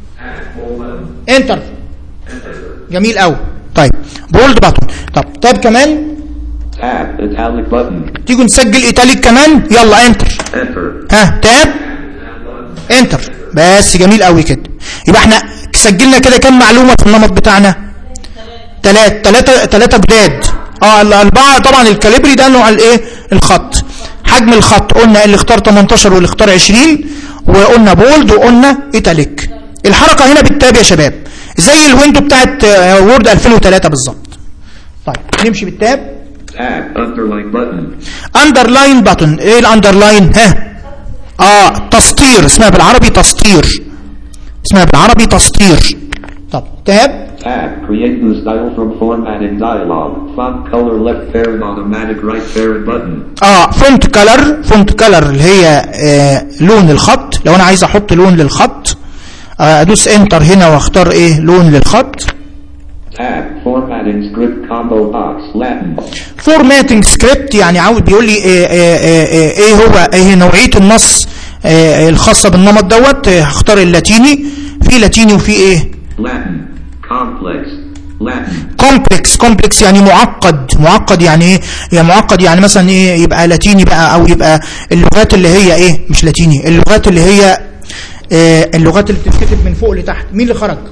انتر جميل قوي طيب بولد باتون طب تاب كمان Tab italic button. تيجوا نسجل ايتاليك كمان يلا انتر Enter. ها تاب انتر بس جميل قوي كده يبقى احنا سجلنا كده كام معلومه في النمط بتاعنا تلات تلاتة تلاتة جداد اه الاربعه طبعا الكاليبري ده نوع الايه الخط حجم الخط قلنا اللي اختار 18 واللي اختار 20 وقلنا بولد وقلنا ايتاليك الحركه هنا بالتاب يا شباب زي الويندو بتاعت آه، وورد 2003 بالظبط طيب نمشي بالتاب Tab underline button. اندرلاين باتون ايه الاندرلاين ها اه تسطير اسمها بالعربي تسطير اسمها بالعربي تسطير طب تاب Tab create new style from formatting dialog. Font color left parent automatic right parent button. اه فونت كلر فونت كلر اللي هي آه لون الخط لو انا عايز احط لون للخط آه ادوس انتر هنا واختار ايه لون للخط Tab formatting script combo box Latin. فورماتنج سكريبت يعني عاوز بيقول لي ايه, إيه, إيه, ايه هو ايه نوعيه النص آه الخاصه بالنمط دوت آه، هختار اللاتيني في لاتيني وفي ايه Latin. Complex. Latin. كومبلكس كومبلكس يعني معقد معقد يعني ايه يعني معقد يعني مثلا ايه يبقى لاتيني بقى او يبقى اللغات اللي هي ايه مش لاتيني اللغات اللي هي آه اللغات اللي بتتكتب من فوق لتحت مين اللي خرج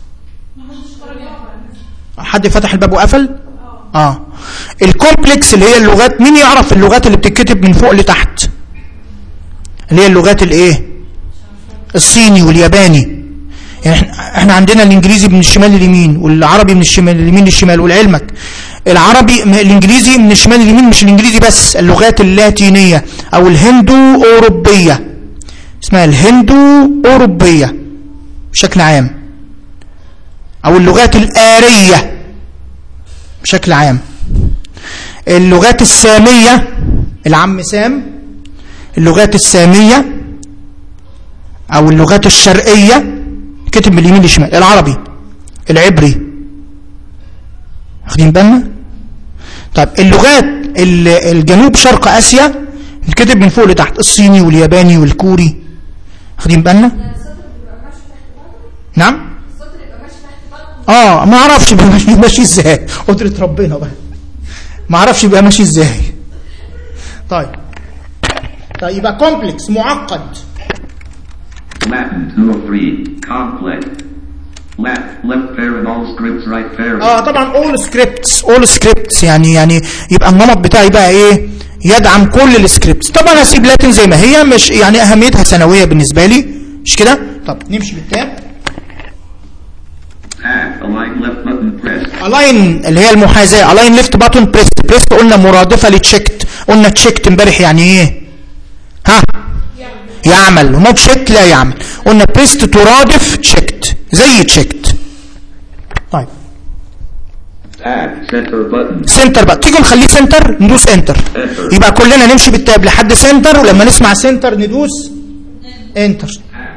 حد فتح الباب وقفل اه الكومبلكس اللي هي اللغات مين يعرف اللغات اللي بتتكتب من فوق لتحت اللي هي اللغات الايه الصيني والياباني يعني احنا- احنا عندنا الانجليزي من الشمال لليمين والعربي من الشمال اليمين للشمال ولعلمك العربي م- الانجليزي من الشمال لليمين مش الانجليزي بس اللغات اللاتينيه او الهندو اوروبيه اسمها الهندو اوروبيه بشكل عام او اللغات الآرية بشكل عام اللغات السامية العم سام اللغات السامية او اللغات الشرقية كتب من اليمين للشمال العربي العبري واخدين بالنا طيب اللغات ال- الجنوب شرق اسيا بتكتب من فوق لتحت الصيني والياباني والكوري واخدين بالنا نعم اه ما اعرفش بيبقى ماشي ماشي ازاي قدرة ربنا بقى ما اعرفش بيبقى ماشي ازاي طيب طيب يبقى كومبلكس معقد Latin 203. Complex. Left, left pair in all scripts, right pair. اه طبعا اول سكريبتس اول سكريبتس يعني يعني يبقى النمط بتاعي بقى ايه يدعم كل السكريبتس طبعا هسيب لاتن زي ما هي مش يعني اهميتها ثانويه بالنسبه لي مش كده طب نمشي بالتاب Tab. Align left button pressed. الاين اللي هي المحاذاه الاين ليفت باتون بريست بريست قلنا مرادفه لتشيكت قلنا تشيكت امبارح يعني ايه ها يعمل ومو تشيك لا يعمل قلنا بريست ترادف تشيكت زي تشيكت طيب Tab. Center button. سنتر بقى تيجي نخليه سنتر ندوس انتر Enter. يبقى كلنا نمشي بالتاب لحد سنتر ولما نسمع سنتر ندوس انتر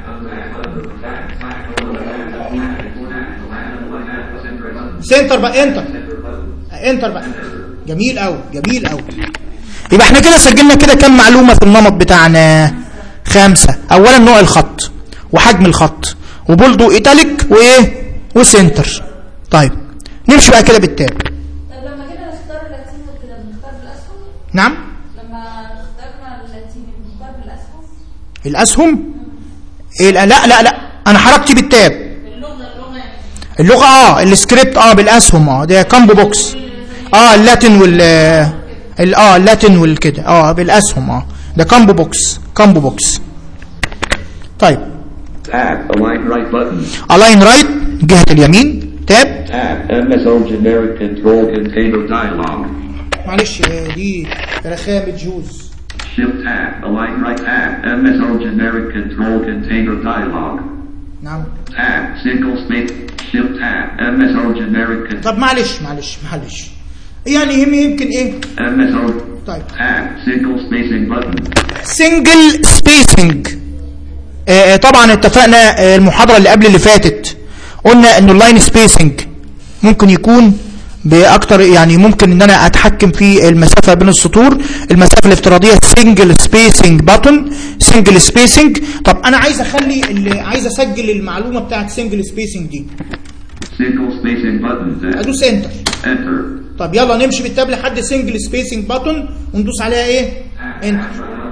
سنتر بقى انتر انتر بقى جميل قوي جميل قوي يبقى احنا كده سجلنا كده كام معلومه في النمط بتاعنا خمسه اولا نوع الخط وحجم الخط وبولدو ايتاليك وايه وسنتر طيب نمشي بقى كده بالتاب طب لما جينا نختار اللاتين وكده بنختار بالاسهم نعم لما اخترنا اللاتين بنختار بالاسهم الاسهم إيه لا لا لا, لا. انا حركتي بالتاب اللغه اللغه يعني اللغه اه السكريبت اه بالاسهم اه ده كامبو بوكس اه اللاتين وال ال- اه اللاتين والكده اه بالاسهم اه ده كامبو بوكس كامبو بوكس طيب Tab. Align right button. الاين رايت جهه اليمين تاب Tab. MSO generic control container dialog. معلش آه، دي رخامه جوز Shift tab. Align right tab. MSO generic control container dialog. نعم Tab. Single space. Shift tab. MSO generic con- طب معلش معلش معلش يعني يهم يمكن ايه MSO طيب tab. Single spacing button. سنجل سبيسنج طبعا اتفقنا آه، المحاضرة اللي قبل اللي فاتت قلنا ان اللاين سبيسنج ممكن يكون باكتر يعني ممكن ان انا اتحكم في المسافة بين السطور المسافة الافتراضية سنجل سبيسنج بutton سنجل سبيسنج طب انا عايز اخلي اللي عايز اسجل المعلومة بتاعت سنجل سبيسنج دي Single spacing buttons. ادوس انتر Enter. طب يلا نمشي بالتاب لحد سنجل سبيسنج بutton وندوس عليها ايه انتر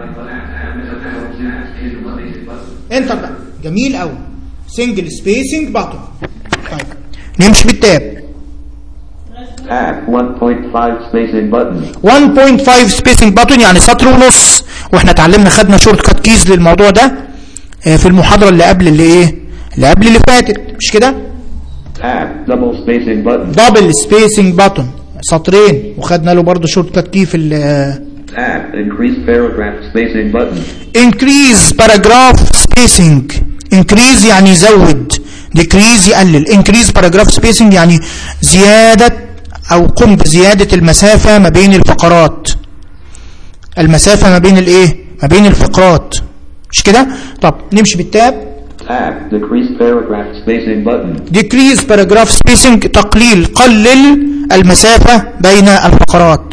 انتر بقى جميل قوي سنجل سبيسنج باتون طيب نمشي بالتاب Tab. 1.5 spacing button. 1.5 سبيسنج باتون يعني سطر ونص واحنا اتعلمنا خدنا شورت كات كيز للموضوع ده آه، في المحاضره اللي قبل اللي ايه اللي قبل اللي فاتت مش كده Tab. Double spacing button. دبل سبيسنج باتون سطرين وخدنا له برضه شورت كات كي في ال Tab. Increase paragraph spacing button. increase paragraph spacing increase يعني يزود decrease يقلل increase paragraph spacing يعني زيادة أو قم بزيادة المسافة ما بين الفقرات المسافة ما بين الإيه ما بين الفقرات مش كده طب نمشي بالتاب Tab. Decrease paragraph spacing button. decrease paragraph spacing تقليل قلل المسافة بين الفقرات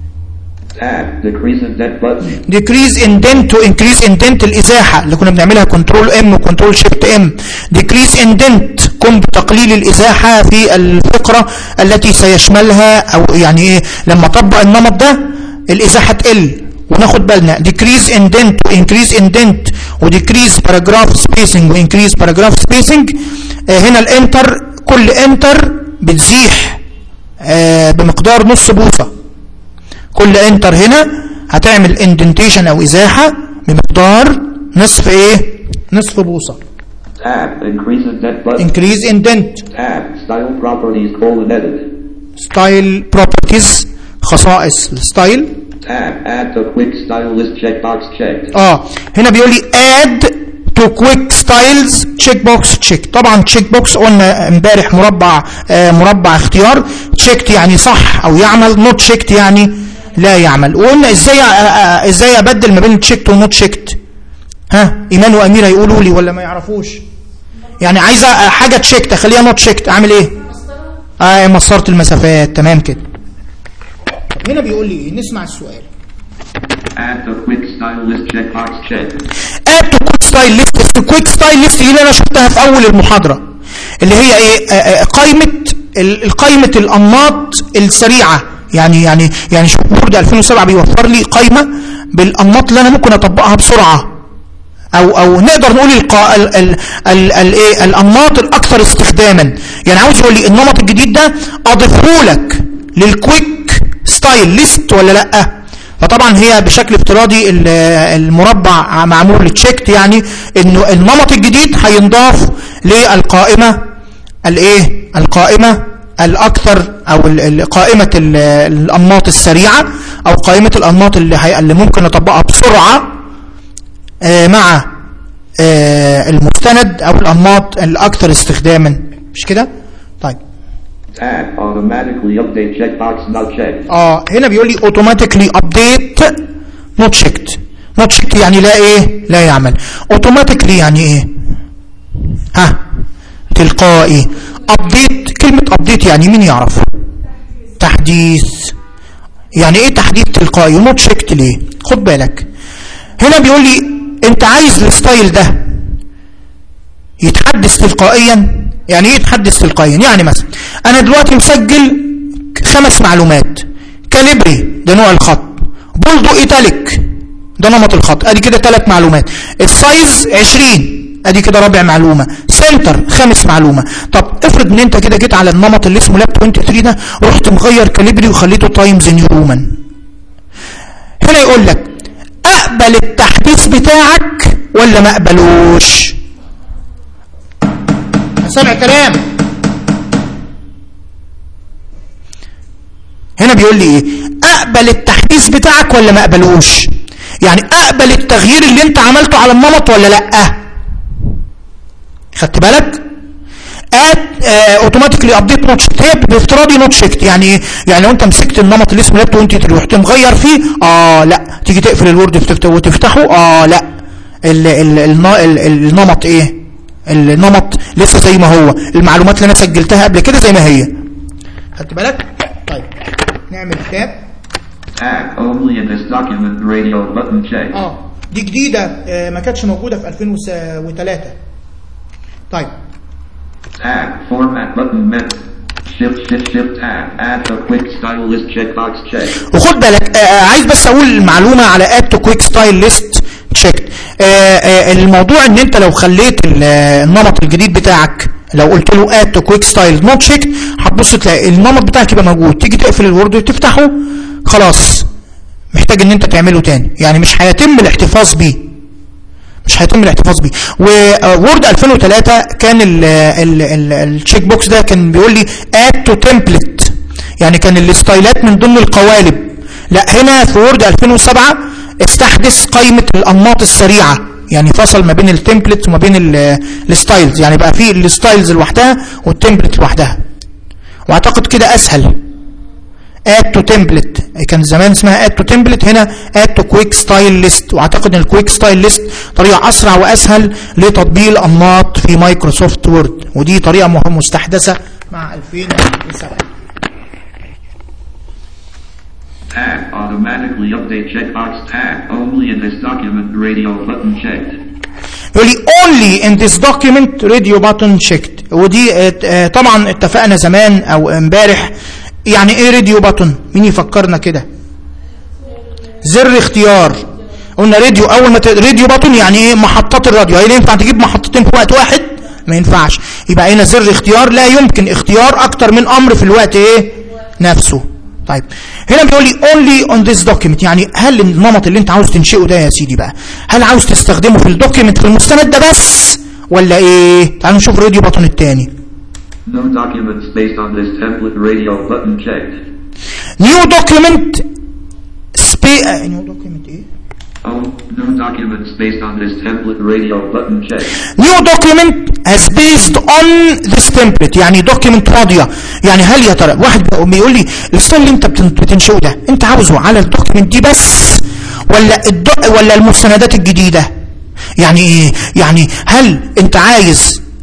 Tab. Decrease indent button. decrease indent to increase indent الإزاحة اللي كنا بنعملها كنترول ام وكنترول شيفت ام decrease indent قم بتقليل الإزاحة في الفقرة التي سيشملها أو يعني إيه لما طبق النمط ده الإزاحة تقل وناخد بالنا decrease indent و increase indent و decrease paragraph spacing و increase paragraph spacing آه هنا الانتر كل انتر بتزيح آه بمقدار نص بوصة كل انتر هنا هتعمل اندنتيشن او ازاحة بمقدار نصف ايه نصف بوصة Tab. Increase indent button. increase indent Tab. Style properties colon edit. style properties خصائص الستايل Tab. Add to quick style list checkbox checked. اه هنا بيقول لي add to quick styles check box check طبعا check box قلنا امبارح مربع آه مربع اختيار checked يعني صح او يعمل not checked يعني لا يعمل وقلنا ازاي آه آه ازاي ابدل ما بين checked و not checked ها ايمان واميره يقولوا لي ولا ما يعرفوش يعني عايزه آه، حاجه تشيكت اخليها نوت شيكت اعمل ايه اه مسطره المسافات تمام كده طب هنا بيقول لي ايه نسمع السؤال Add the quick style list checkbox check. اد تو كويك ستايل ليست الكويك ستايل ليست دي اللي انا شفتها في اول المحاضره اللي هي ايه آه، آه، قائمه ال- قائمه الانماط السريعه يعني يعني يعني شوف بورد 2007 بيوفر لي قائمه بالانماط اللي انا ممكن اطبقها بسرعه او او نقدر نقول القا... ال... ال... ال... ال... إيه؟ الانماط الاكثر استخداما يعني عاوز يقول لي النمط الجديد ده اضيفه لك للكويك ستايل ليست ولا لا فطبعا هي بشكل افتراضي ال- المربع معمول لتشيكت يعني انه النمط الجديد هينضاف للقائمه الايه القائمه الاكثر او ال- ال- قائمه ال- الانماط السريعه او قائمه الانماط اللي, هي... اللي ممكن اطبقها بسرعه آه، مع آه، المستند او الانماط الاكثر استخداما مش كده طيب Tag automatically update checkbox not checked. اه هنا بيقول لي اوتوماتيكلي ابديت نوت شيكت نوت شيكت يعني لا ايه لا يعمل اوتوماتيكلي يعني ايه ها تلقائي ابديت كلمه ابديت يعني مين يعرف تحديث يعني ايه تحديث تلقائي نوت شيكت ليه خد بالك هنا بيقول لي انت عايز الستايل ده يتحدث تلقائيا يعني ايه يتحدث تلقائيا يعني مثلا انا دلوقتي مسجل خمس معلومات كاليبري ده نوع الخط بولدو ايتاليك ده نمط الخط ادي كده ثلاث معلومات السايز 20 ادي كده رابع معلومه سنتر خامس معلومه طب افرض ان انت كده جيت على النمط اللي اسمه لاب 23 ده رحت مغير كاليبري وخليته تايمز نيو رومان هنا يقول لك اقبل التحديث بتاعك ولا ما اقبلوش سامع كلام هنا بيقول لي ايه اقبل التحديث بتاعك ولا ما اقبلوش يعني اقبل التغيير اللي انت عملته على النمط ولا لا خدت بالك ات اوتوماتيكلي ابديت نوت شيكت هي بافتراضي نوت شيكت يعني ايه يعني لو انت مسكت النمط اللي اسمه لاب 23 ورحت مغير فيه اه لا تيجي تقفل الوورد وتفت- وتفتحه اه لا ال ال ال ال النمط ايه النمط لسه زي ما هو المعلومات اللي انا سجلتها قبل كده زي ما هي خدت بالك طيب نعمل تاب Tag only in this document radio button checked. اه دي جديده آه، ما كانتش موجوده في 2003 طيب Tag format button met. Shift shift shift tag. Add the quick style list checkbox check. وخد بالك آه، آه، عايز بس اقول المعلومه على اد تو كويك ستايل ليست تشيكت الموضوع ان انت لو خليت ال- آه، النمط الجديد بتاعك لو قلت له اد تو كويك ستايل نوت شيك هتبص تلاقي النمط بتاعك يبقى موجود تيجي تقفل الوورد وتفتحه خلاص محتاج ان انت تعمله تاني يعني مش هيتم الاحتفاظ بيه مش هيتم الاحتفاظ بيه وورد 2003 كان ال- ال- ال- التشيك بوكس ده كان بيقول لي اد تو تمبلت يعني كان الستايلات من ضمن القوالب لا هنا في وورد 2007 استحدث قائمة الأنماط السريعة يعني فصل ما بين التمبلت وما بين ال- الستايلز يعني بقى في الستايلز لوحدها والتمبلت لوحدها واعتقد كده اسهل اد تو تمبلت كان زمان اسمها اد تو تمبلت هنا اد تو كويك ستايل ليست واعتقد ان الكويك ستايل ليست طريقه اسرع واسهل لتطبيق الانماط في مايكروسوفت وورد ودي طريقه مه- مستحدثه مع 2007 Tag automatically update checkbox tag only in this document radio button checked. يقول لي only in this document radio button checked ودي آه، آه، طبعا اتفقنا زمان او امبارح يعني ايه راديو بutton مين يفكرنا كده زر اختيار قلنا راديو اول ما ت... راديو بutton يعني ايه محطات الراديو هل ينفع تجيب محطتين في وقت واحد ما ينفعش يبقى هنا زر اختيار لا يمكن اختيار اكتر من امر في الوقت ايه نفسه طيب هنا بيقول لي only on this document يعني هل النمط اللي انت عاوز تنشئه ده يا سيدي بقى هل عاوز تستخدمه في الدوكيمنت في المستند ده بس ولا ايه تعالوا نشوف راديو بطن التاني No documents based on this template radio button checked. new document spa new document ايه Oh, no documents based on this template radio button checked. new document has based on this template يعني document فاضيه يعني هل يا ترى واحد بيقوم بيقول لي الستايل اللي انت بتن- بتنشئه ده انت عاوزه على الدوكيمنت دي بس ولا الدو ولا المستندات الجديده يعني ايه يعني هل انت عايز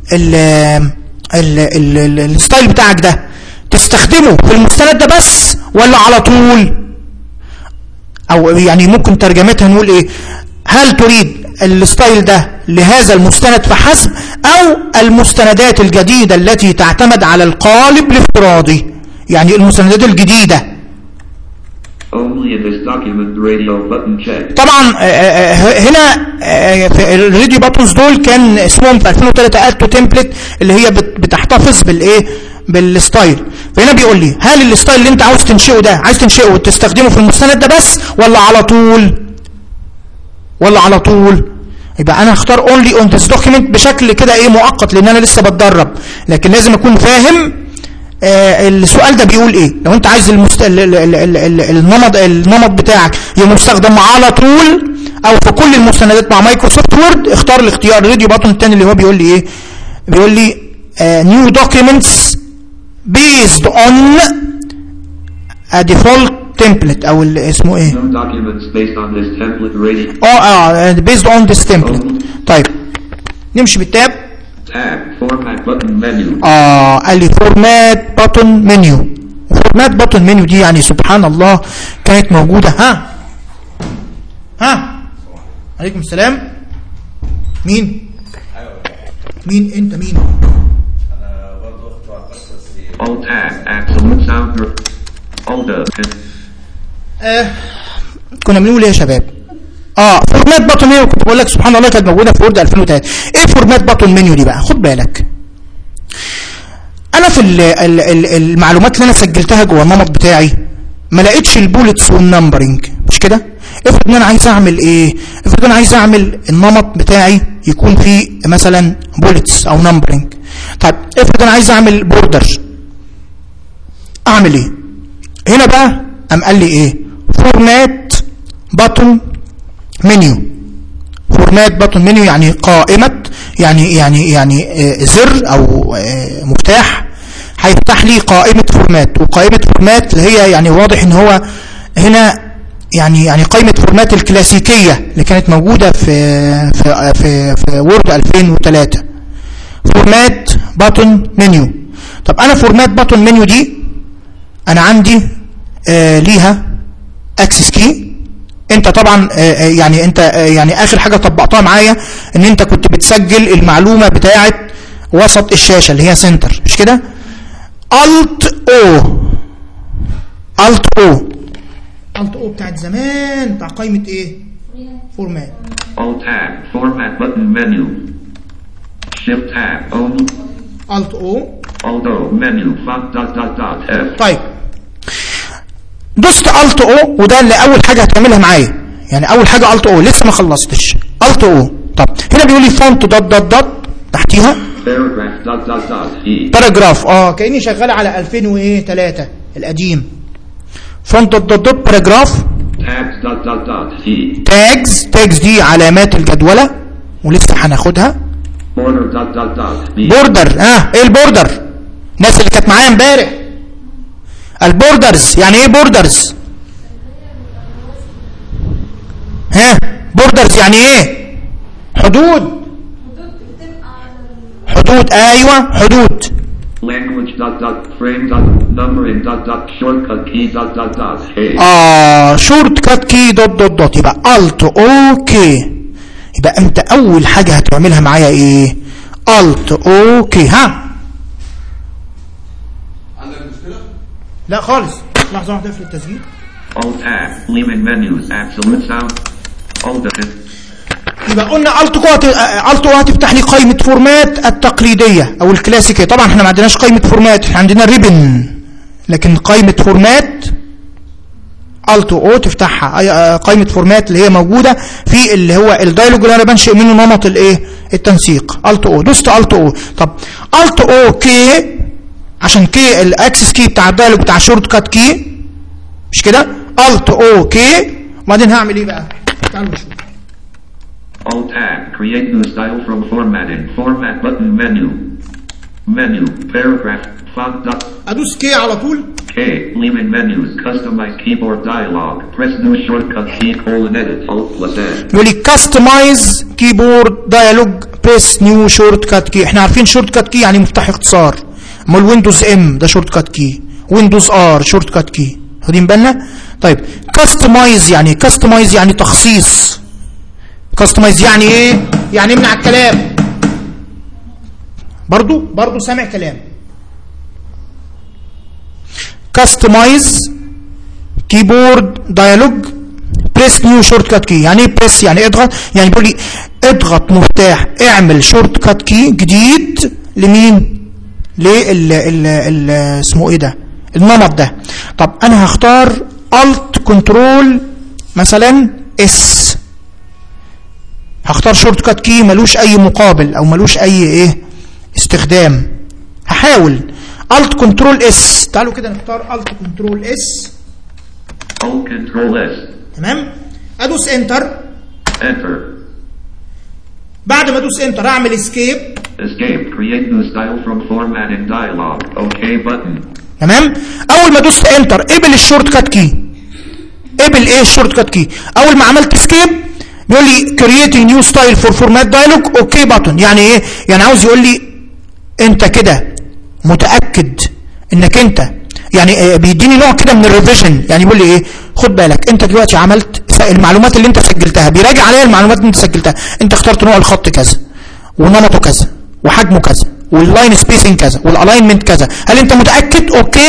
ال ال ال ال الستايل بتاعك ده تستخدمه في المستند ده بس ولا على طول او يعني ممكن ترجمتها نقول ايه هل تريد الستايل ده لهذا المستند فحسب او المستندات الجديدة التي تعتمد على القالب الافتراضي يعني المستندات الجديدة Only in this document radio button checked. طبعا آه، آه، هنا آه، في الراديو باتونز دول كان اسمهم في 2003 اتو تمبلت اللي هي بت- بتحتفظ بالايه بالستايل فهنا بيقول لي هل الستايل اللي انت عاوز تنشئه ده عايز تنشئه وتستخدمه في المستند ده بس ولا على طول ولا على طول يبقى انا هختار اونلي اون ذس دوكيمنت بشكل كده ايه مؤقت لان انا لسه بتدرب لكن لازم اكون فاهم آه السؤال ده بيقول ايه لو انت عايز المست... ال... ال... ال... ال... ال... النمط النمط بتاعك يبقى مستخدم على طول او في كل المستندات مع مايكروسوفت وورد اختار الاختيار الراديو باتون الثاني اللي هو بيقول لي ايه بيقول لي نيو دوكيومنتس بيزد اون a default template او ال- اسمه ايه New documents based on this template radio. اه اه بيزد اون ذس template طيب نمشي بالتاب Tab. Format button menu. اه قال لي فورمات باتون منيو فورمات باتون منيو دي يعني سبحان الله كانت موجودة ها ها عليكم السلام مين مين انت مين Alt tab. Absolute sound. group. Alt uh, آه كنا بنقول ايه يا شباب اه فورمات باتون منيو كنت بقول لك سبحان الله كانت موجوده في وورد 2003 ايه فورمات باتون منيو دي بقى خد بالك انا في ال ال ال المعلومات اللي انا سجلتها جوه النمط بتاعي ما لقيتش البولتس والنمبرنج مش كده افرض ان انا عايز اعمل ايه افرض انا عايز اعمل النمط بتاعي يكون فيه مثلا بولتس او نمبرنج طيب افرض انا عايز اعمل بوردر اعمل ايه هنا بقى قام قال لي ايه فورمات باتون منيو فورمات باتون منيو يعني قائمة يعني يعني يعني آه، زر او آه، مفتاح هيفتح لي قائمة فورمات وقائمة فورمات اللي هي يعني واضح ان هو هنا يعني يعني قائمة فورمات الكلاسيكية اللي كانت موجودة في في في, في وورد 2003 فورمات باتون منيو طب انا فورمات باتون منيو دي انا عندي آه ليها اكسس كي انت طبعا آه آه، يعني انت آه يعني اخر حاجه طبقتها معايا ان انت كنت بتسجل المعلومه بتاعه وسط الشاشه اللي هي سنتر مش كده الت او الت او الت او بتاعت زمان بتاع قائمه ايه فورمات Alt tab. Format button menu. Shift tab. Only. الت او Alto menu. Font dot dot dot F. طيب دوست الت او وده اللي اول حاجه هتعملها معايا يعني اول حاجه الت او لسه ما خلصتش الت او طب هنا بيقول لي فونت دوت دوت دوت تحتيها Paragraph dot dot dot E. باراجراف اه كاني شغال على 2003 القديم فونت دوت دوت دوت باراجراف Tabs dot dot dot E. تاجز تاجز دي علامات الجدوله ولسه هناخدها Border dot dot dot B. بوردر اه ايه البوردر الناس اللي كانت معايا امبارح البوردرز يعني ايه بوردرز ها بوردرز يعني ايه حدود حدود ايوه حدود Language dot dot frame dot numbering dot dot shortcut key dot dot dot H. اه شورت كات كي دوت دوت دوت يبقى الت اوكي يبقى انت اول حاجه هتعملها معايا ايه الت اوكي ها عندك مشكلة؟ لا خالص لحظه واحده في التسجيل Alt tab. Leaving menus. Absolute sound. Alt F. يبقى قلنا الت قوة الت قوة هتفتح لي قائمة فورمات التقليدية او الكلاسيكية طبعا احنا ما عندناش قائمة فورمات احنا عندنا ريبن لكن قائمة فورمات الت او تفتحها أي- آه، قائمة فورمات اللي هي موجودة في اللي هو الدايلوج اللي انا بنشئ منه نمط الايه التنسيق الت او دوست الت او طب الت او كي عشان كي الاكسس كي بتاع الدايلوج بتاع شورت كات كي مش كده الت او كي وبعدين هعمل ايه بقى تعالوا نشوف Alt tab. Create new style from formatting. Format button menu. Menu. Paragraph. Font dot. ادوس كي على طول K. K. Leaving menus. Customize keyboard dialog. Press new shortcut key colon edit. Alt plus N. يقول لي كاستمايز كيبورد دايلوج بريس نيو شورت كات كي احنا عارفين شورت كات كي يعني مفتاح اختصار امال ويندوز ام ده شورت كات كي ويندوز ار شورت كات كي واخدين بالنا طيب كاستمايز يعني كاستمايز يعني تخصيص كاستمايز يعني ايه يعني امنع الكلام برضو برضو سامع كلام كاستمايز كيبورد دايلوج بريس نيو شورت كات كي يعني ايه بريس يعني اضغط يعني بيقول لي اضغط مفتاح اعمل شورت كات كي جديد لمين لل ال ال اسمه ايه ده النمط ده طب انا هختار الت كنترول مثلا اس هختار شورت كات كي ملوش اي مقابل او ملوش اي ايه استخدام هحاول الت كنترول اس تعالوا كده نختار الت كنترول اس Alt Control S. تمام ادوس انتر Enter. بعد ما ادوس انتر اعمل اسكيب Escape. Create new style from formatting dialog. OK button. تمام اول ما دوست انتر قبل الشورت كات كي قبل ايه الشورت كات كي اول ما عملت اسكيب بيقول لي كرييتنج نيو ستايل فور فورمات دايلوج اوكي باتون يعني ايه يعني عاوز يقول لي انت كده متاكد انك انت يعني آه، بيديني نوع كده من الريفيجن يعني بيقول لي ايه خد بالك انت دلوقتي عملت س- المعلومات اللي انت سجلتها بيراجع عليها المعلومات اللي انت سجلتها انت اخترت نوع الخط كذا ونمطه كذا وحجمه كذا واللاين سبيسنج كذا والالاينمنت كذا هل انت متاكد اوكي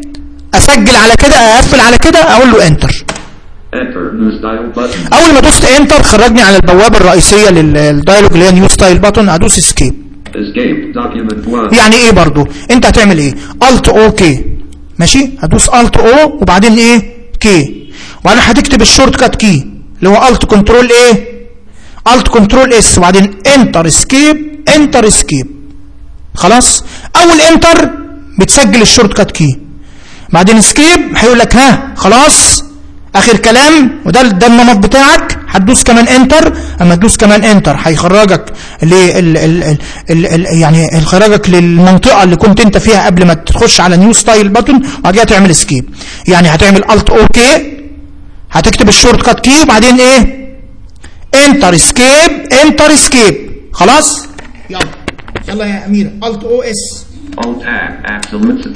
اسجل على كده اقفل على كده اقول له انتر Enter. New style button. اول ما دوست انتر خرجني على البوابه الرئيسيه للدايلوج اللي هي نيو ستايل باتون ادوس اسكيب Escape. Document 1. يعني ايه برضو انت هتعمل ايه الت او كي ماشي هدوس الت او وبعدين ايه كي وبعدين هتكتب الشورت كات كي اللي هو الت كنترول ايه الت كنترول اس وبعدين انتر اسكيب انتر اسكيب خلاص اول انتر بتسجل الشورت كات كي بعدين اسكيب هيقول لك ها خلاص اخر كلام وده ده النمط بتاعك هتدوس كمان انتر اما تدوس كمان انتر هيخرجك لل ال ال ال ال ال يعني هيخرجك للمنطقه اللي كنت انت فيها قبل ما تخش على نيو ستايل باتون وبعد كده تعمل اسكيب يعني هتعمل الت اوكي هتكتب الشورت كات كي وبعدين ايه انتر اسكيب انتر اسكيب خلاص يلا يلا يا اميره الت او اس Alt tab. Absolute.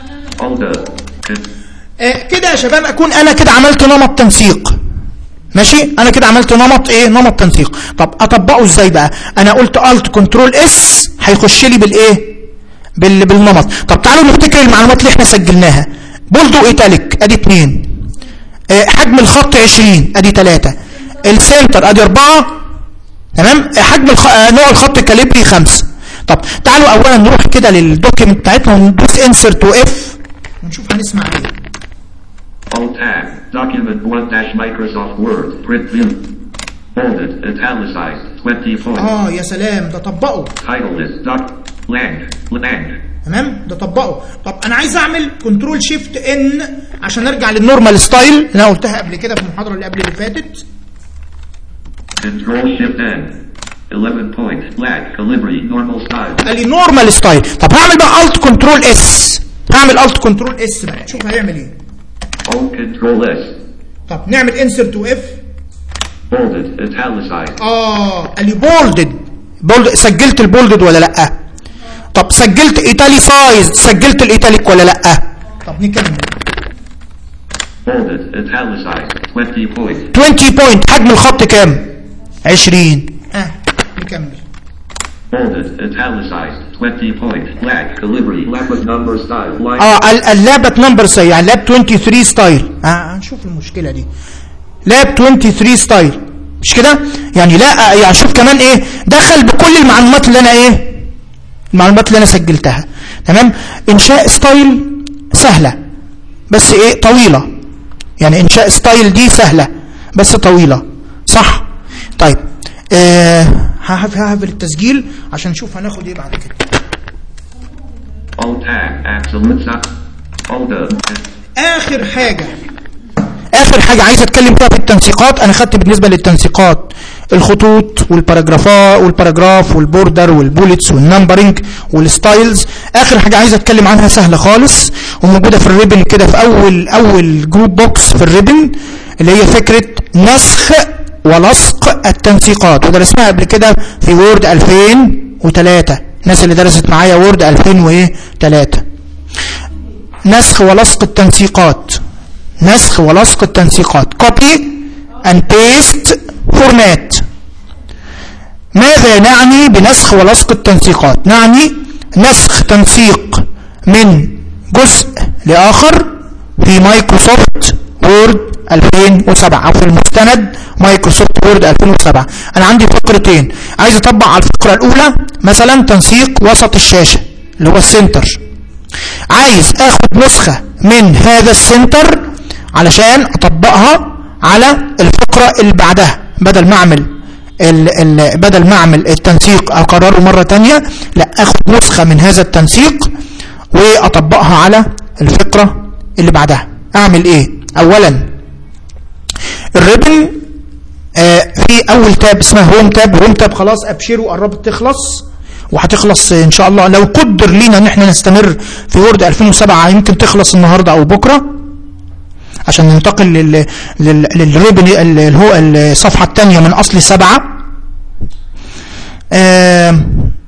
Alt. Con- آه، كده يا شباب اكون انا كده عملت نمط تنسيق ماشي انا كده عملت نمط ايه نمط تنسيق طب اطبقه ازاي بقى انا قلت الت كنترول اس هيخش لي بالايه بال بالنمط طب تعالوا نفتكر المعلومات اللي احنا سجلناها بولدو ايتاليك ادي اتنين آه، حجم الخط 20 ادي 3 السنتر ادي 4 تمام آه، حجم الخ... آه، نوع الخط كاليبري 5 طب تعالوا اولا نروح كده للدوكيمنت بتاعتنا وندوس انسرت واف ونشوف هنسمع ايه Alt tab. Document 1 dash Microsoft Word. Print view. Bolded. Italicized. 20 points. اه يا سلام ده طبقه Title is doc. Lang. Lang. تمام ده طبقه طب انا عايز اعمل كنترول شيفت ان عشان ارجع للنورمال ستايل اللي انا قلتها قبل كده في المحاضره اللي قبل اللي فاتت Control Shift N. 11 point. Lag. Calibri. Normal style. قال لي نورمال ستايل طب هعمل بقى الت كنترول اس هعمل الت كنترول اس بقى شوف هيعمل ايه Alt Control S. طب نعمل انسرت تو اف Bolded. Italicized. اه قال لي بولدد بولد سجلت البولدد ولا لا طب سجلت ايتالي سايز سجلت الايتاليك ولا لا طب نكمل Bolded. Italicized. 20 point. 20 بوينت حجم الخط كام 20 اه نكمل Bolded. Italicized. 20 point. Lag. Calibri. Lack of number style. Line. اه ال- اللعبة نمبر سي يعني لاب 23 ستايل اه هنشوف المشكلة دي لاب 23 ستايل مش كده يعني لا آه، يعني شوف كمان ايه دخل بكل المعلومات اللي انا ايه المعلومات اللي انا سجلتها تمام انشاء ستايل سهلة بس ايه طويلة يعني انشاء ستايل دي سهلة بس طويلة صح طيب آه هقفل هقفل التسجيل عشان نشوف هناخد ايه بعد كده Alt tab. Absolute style. Alt. اخر حاجة اخر حاجه عايز اتكلم فيها في التنسيقات انا خدت بالنسبه للتنسيقات الخطوط والباراجرافات والباراجراف والبوردر والبوليتس والنمبرنج والستايلز اخر حاجه عايز اتكلم عنها سهله خالص وموجوده في الريبن كده في اول اول جروب بوكس في الريبن اللي هي فكره نسخ ولصق التنسيقات ودرسناها قبل كده في وورد 2003 الناس اللي درست معايا وورد 2003 نسخ ولصق التنسيقات نسخ ولصق التنسيقات copy and paste format ماذا نعني بنسخ ولصق التنسيقات نعني نسخ تنسيق من جزء لآخر في مايكروسوفت وورد 2007 او في المستند مايكروسوفت وورد 2007 انا عندي فقرتين عايز اطبق على الفقره الاولى مثلا تنسيق وسط الشاشه اللي هو السنتر عايز اخد نسخه من هذا السنتر علشان اطبقها على الفقره اللي بعدها بدل ما اعمل ال ال بدل ما اعمل التنسيق اكرره مره تانية لا اخد نسخه من هذا التنسيق واطبقها على الفقره اللي بعدها اعمل ايه اولا الريبن آه في اول تاب اسمها هوم تاب هوم تاب خلاص ابشروا قربت تخلص وهتخلص ان شاء الله لو قدر لينا ان احنا نستمر في وورد 2007 يمكن تخلص النهارده او بكره عشان ننتقل لل لل للريبن اللي هو الصفحه الثانيه من اصل سبعه آه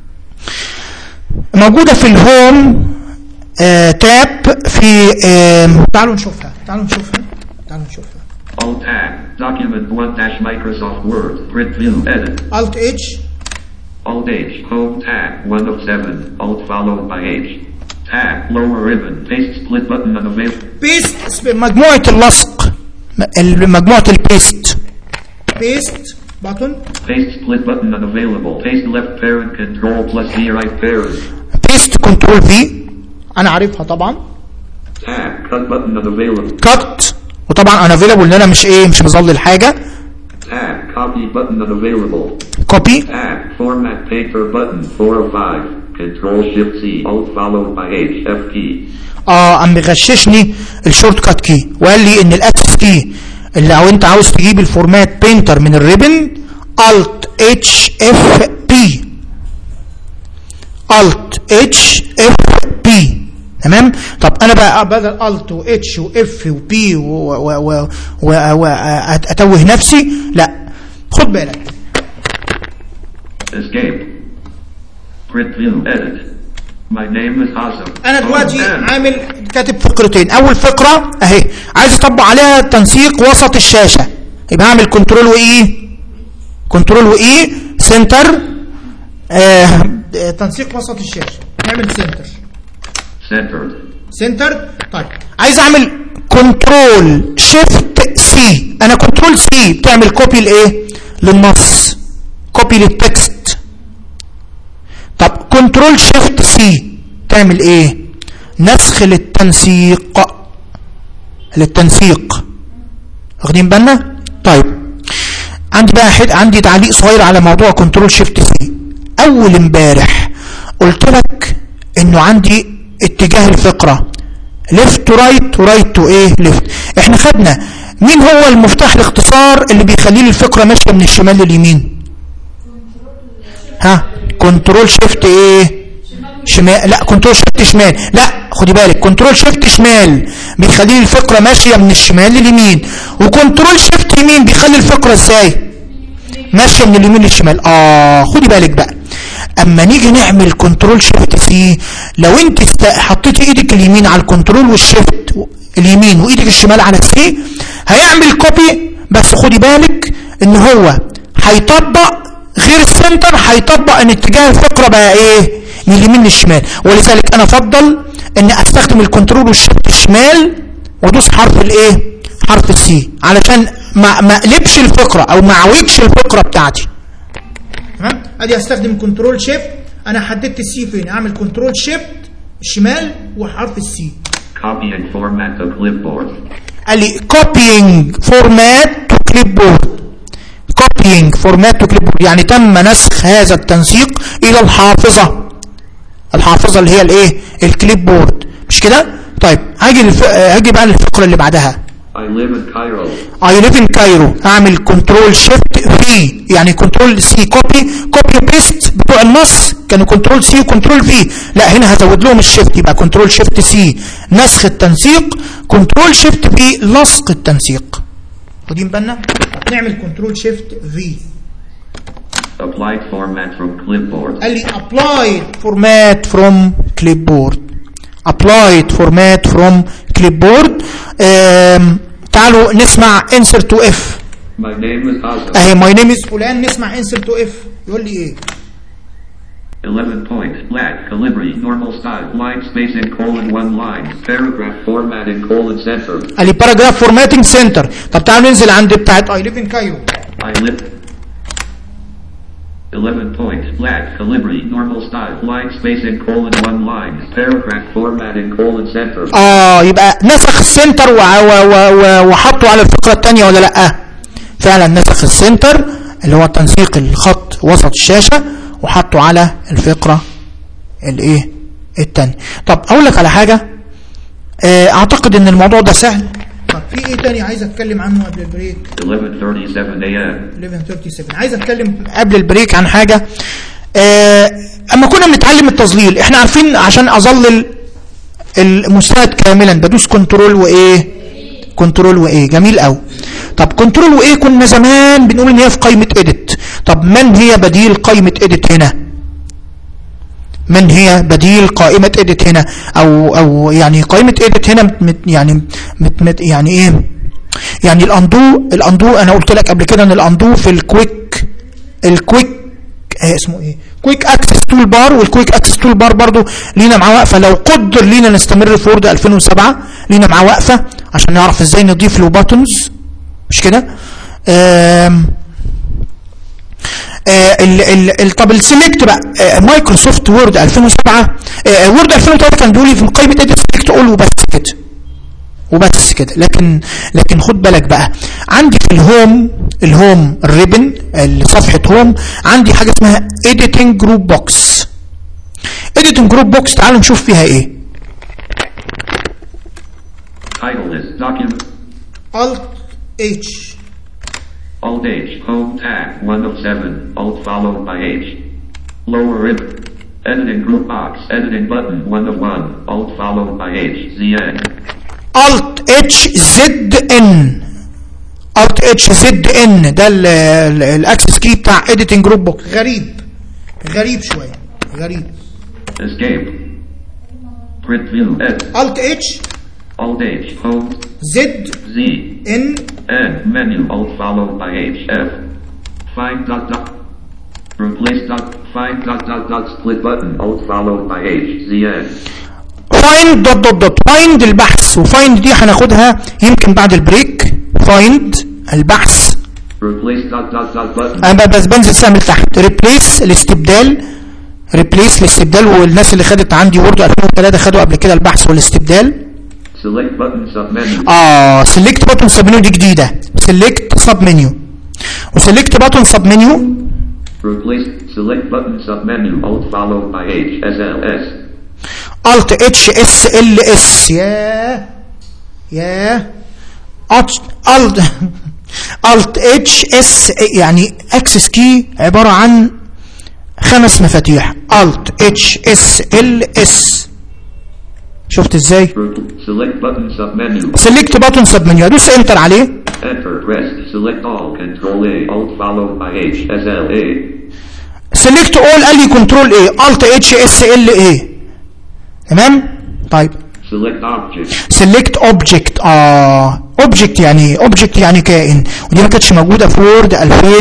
موجوده في الهوم آه تاب في آه تعالوا نشوفها تعالوا نشوفها تعالوا نشوفها Alt tab. Document 1 dash Microsoft Word. Print view. Edit. Alt H Alt H. Home tab. 1 of 7. Alt followed by H. Tab. Lower ribbon. Paste split button unavailable. بيست مجموعة اللصق م- مجموعة البيست بيست بutton Paste split button unavailable. Paste left parent control plus D right parent. بيست كنترول في انا عارفها طبعا Tab. Cut button unavailable. كات وطبعا انا افيلابل ان انا مش ايه مش مظلل حاجة Tab. Copy button unavailable. كوبي Tab. Format paper button 4 of 5. Control Shift C. Alt followed by H. F key. اه قام بيغششني الشورت كات كي وقال لي ان الاكسس كي اللي لو انت عاوز تجيب الفورمات بينتر من الريبن الت اتش اف بي الت اتش اف بي تمام طب انا بقى بدل الت واتش واف وبي واتوه نفسي لا خد بالك Escape. Print view. Edit. My name is Hazem. انا دلوقتي Home tab. عامل كاتب فقرتين اول فقره اهي عايز اطبق عليها تنسيق وسط الشاشه يبقى هعمل كنترول واي كنترول واي سنتر آه آه، تنسيق وسط الشاشه نعمل سنتر Centered. سنتر طيب عايز اعمل كنترول شيفت سي انا كنترول سي بتعمل كوبي لايه للنص كوبي للتكست طب كنترول شيفت سي تعمل ايه نسخ للتنسيق للتنسيق واخدين بالنا طيب عندي بقى حد عندي تعليق صغير على موضوع كنترول شيفت سي اول امبارح قلت لك انه عندي اتجاه الفقره ليفت تو رايت ورايت تو ايه ليفت احنا خدنا مين هو المفتاح الاختصار اللي بيخلي لي الفقره ماشيه من الشمال لليمين ها كنترول شيفت ايه شمال لا كنترول شيفت شمال لا خدي بالك كنترول شيفت شمال بيخلي لي الفقره ماشيه من الشمال لليمين وكنترول شيفت يمين بيخلي الفقره ازاي ماشيه من اليمين للشمال اه خدي بالك بقى اما نيجي نعمل كنترول شيفت سي لو انت است- حطيتي ايدك اليمين على الكنترول والشيفت اليمين وايدك الشمال على السي هيعمل كوبي بس خدي بالك ان هو هيطبق غير السنتر هيطبق ان اتجاه الفقره بقى ايه من اليمين للشمال ولذلك انا افضل ان استخدم الكنترول والشيفت الشمال وادوس حرف الايه حرف السي علشان ما ما اقلبش الفقره او ما اعوجش الفقره بتاعتي تمام ادي هستخدم كنترول شيفت انا حددت السي فين اعمل كنترول شيفت الشمال وحرف السي Copy and format the clipboard. قال لي copying format to clipboard copying format to clipboard يعني تم نسخ هذا التنسيق الى الحافظه الحافظه اللي هي الايه الكليب بورد مش كده طيب هاجي الف... هاجي بقى للفقره اللي بعدها I live in Cairo. I live in Cairo اعمل كنترول شيفت في يعني كنترول سي كوبي كوبي بيست بتوع النص كانوا كنترول سي وكنترول في لا هنا هزود لهم الشيفت يبقى كنترول شيفت سي نسخ التنسيق كنترول شيفت في لصق التنسيق واخدين بالنا نعمل كنترول شيفت في Applied format from clipboard. قال لي applied format from clipboard applied format from clipboard آم، تعالوا نسمع insert to f My name is Azam. اهي my name is فلان نسمع insert to f يقول لي ايه 11 point. Black. Calibri. Normal style. Line spacing colon 1 line. Paragraph formatting colon center. قال لي باراجراف فورماتنج سنتر طب تعالوا ننزل عند بتاعت اي ليف ان كايرو I live. 11 point. Black. Calibri. Normal style. Line spacing colon 1 line. Paragraph formatting colon center. اه يبقى نسخ السنتر وع- و- و- و- وحطه على الفقره الثانيه ولا لا فعلا نسخ السنتر اللي هو تنسيق الخط وسط الشاشه وحطه على الفقره الايه الثانيه طب اقول لك على حاجه آه، اعتقد ان الموضوع ده سهل طب في ايه تاني عايز اتكلم عنه قبل البريك 11:37 a.m. 1137 عايز اتكلم قبل البريك عن حاجه آه اما كنا بنتعلم التظليل احنا عارفين عشان اظلل المستند كاملا بدوس كنترول وايه كنترول وايه جميل قوي طب كنترول وايه كنا زمان بنقول ان هي في قائمه اديت طب من هي بديل قائمه اديت هنا من هي بديل قائمه اديت هنا او او يعني قائمه اديت هنا مت يعني مت مت يعني ايه يعني الاندو الاندو انا قلت لك قبل كده ان الاندو في الكويك الكويك آه اسمه ايه كويك اكسس تول بار والكويك اكسس تول بار برضو لينا معاه وقفه لو قدر لينا نستمر في وورد 2007 لينا معاه وقفه عشان نعرف ازاي نضيف له باتونز مش كده آم، آه، ال ال ال طب السيلكت بقى آه، مايكروسوفت وورد 2007 آه، وورد 2003 كان بيقول لي في قائمه اديت سيلكت اول وبس كده وبس كده لكن لكن خد بالك بقى عندي في الهوم الهوم الريبن صفحه هوم عندي حاجه اسمها editing جروب بوكس editing جروب بوكس تعالوا نشوف فيها ايه Title list. Document. alt h Alt H. Home tag. 1 of 7. Alt followed by H. Lower rib. Editing group box. Editing button. 1 of 1. Alt followed by H. ZN. alt h z n alt h z n ده ال- ال- الاكسس كي بتاع editing جروب بوكس غريب غريب شويه غريب Escape. Print view. Ed. alt h Alt H. Home. z Z. n N. Menu. Alt followed by H. F. Find dot dot. Replace dot. Find dot dot dot. Split button. Alt followed by H. ZN. find دوت دوت دوت find البحث وفايند دي هناخدها يمكن بعد البريك find البحث Replace dot dot dot button. انا بس بنزل سهم تحت replace الاستبدال replace الاستبدال والناس اللي خدت عندي وورد 2003 خدوا قبل كده البحث والاستبدال Select button submenu. اه select button sub menu دي جديده select sub menu وselect button sub menu Replace select button submenu. Alt followed by H. SLS. alt h s l s ياه ياه alt alt alt h s يعني اكسس كي عباره عن خمس مفاتيح alt h s l s شفت ازاي Re- Select button submenu. select button sub menu ادوس انتر عليه Enter. Press. Select all. Control A. Alt followed by H. SLA. select all قال لي كنترول ايه alt h s l ايه تمام طيب Select object. select object اه object يعني ايه object يعني كائن ودي ما كانتش موجوده في وورد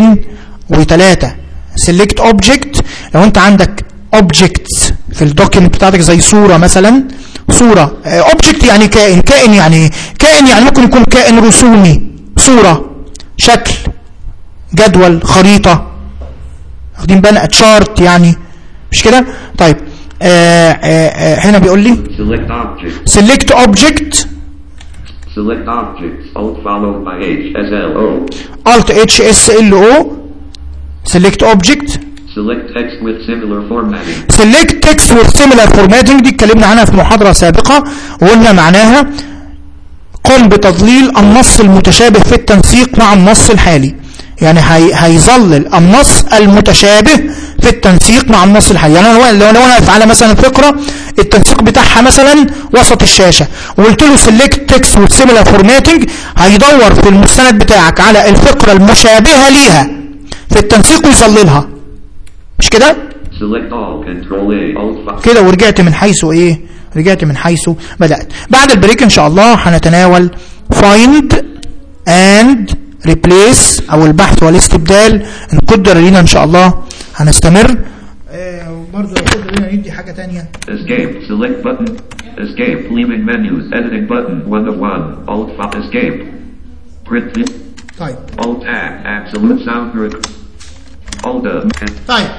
2003 select object لو انت عندك objects في الدوكيمنت بتاعتك زي صوره مثلا صوره آه، object يعني كائن كائن يعني ايه كائن يعني ممكن يكون كائن رسومي صوره شكل جدول خريطه واخدين بالنا تشارت يعني مش كده طيب آه آه آه هنا بيقول لي Select object. select object Select objects. Alt followed by H. SLO. alt h s l o select object Select text with similar formatting. select text with similar formatting دي اتكلمنا عنها في محاضرة سابقة وقلنا معناها قم بتضليل النص المتشابه في التنسيق مع النص الحالي يعني هي هيظلل النص المتشابه في التنسيق مع النص الحالي يعني انا لو انا واقف على مثلا فقره التنسيق بتاعها مثلا وسط الشاشه وقلت له سيلكت تكست وسيميلار فورماتنج هيدور في المستند بتاعك على الفقره المشابهه ليها في التنسيق ويظللها مش كده Select all. Control A. Alt 5. كده ورجعت من حيث ايه رجعت من حيث بدأت بعد البريك ان شاء الله هنتناول find and replace او البحث والاستبدال ان قدر لينا ان شاء الله هنستمر برضه لو قدر لينا ندي حاجة تانية Escape. Select button. Escape. Leaving menus. Editing button. One of one. Alt 5. Escape. Print. it. طيب Alt tab. Absolute sound. rec- Alt up. طيب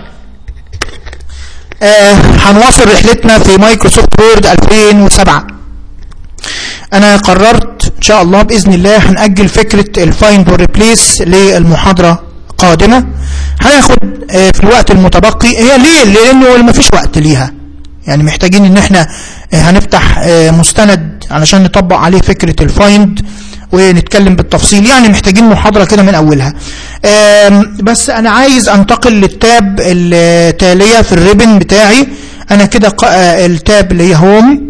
آه هنواصل رحلتنا في مايكروسوفت وورد 2007 انا قررت ان شاء الله باذن الله هنأجل فكرة الفايند والريبليس للمحاضرة قادمة هناخد آه في الوقت المتبقي هي ليه لانه ما فيش وقت ليها يعني محتاجين ان احنا آه هنفتح آه مستند علشان نطبق عليه فكرة الفايند ونتكلم بالتفصيل يعني محتاجين محاضرة كده من أولها آم، بس أنا عايز أنتقل للتاب التالية في الريبن بتاعي أنا كده ق- آه، التاب اللي هي هوم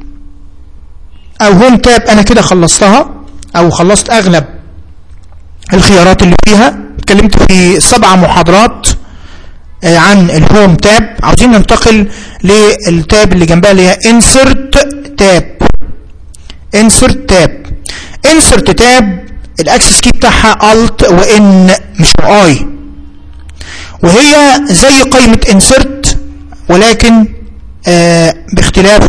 أو هوم تاب أنا كده خلصتها أو خلصت أغلب الخيارات اللي فيها اتكلمت في سبع محاضرات آه، عن الهوم تاب عاوزين ننتقل للتاب اللي جنبها اللي هي insert تاب insert تاب insert تاب الاكسس كي بتاعها alt وان مش اي وهي زي قائمة insert ولكن آه باختلاف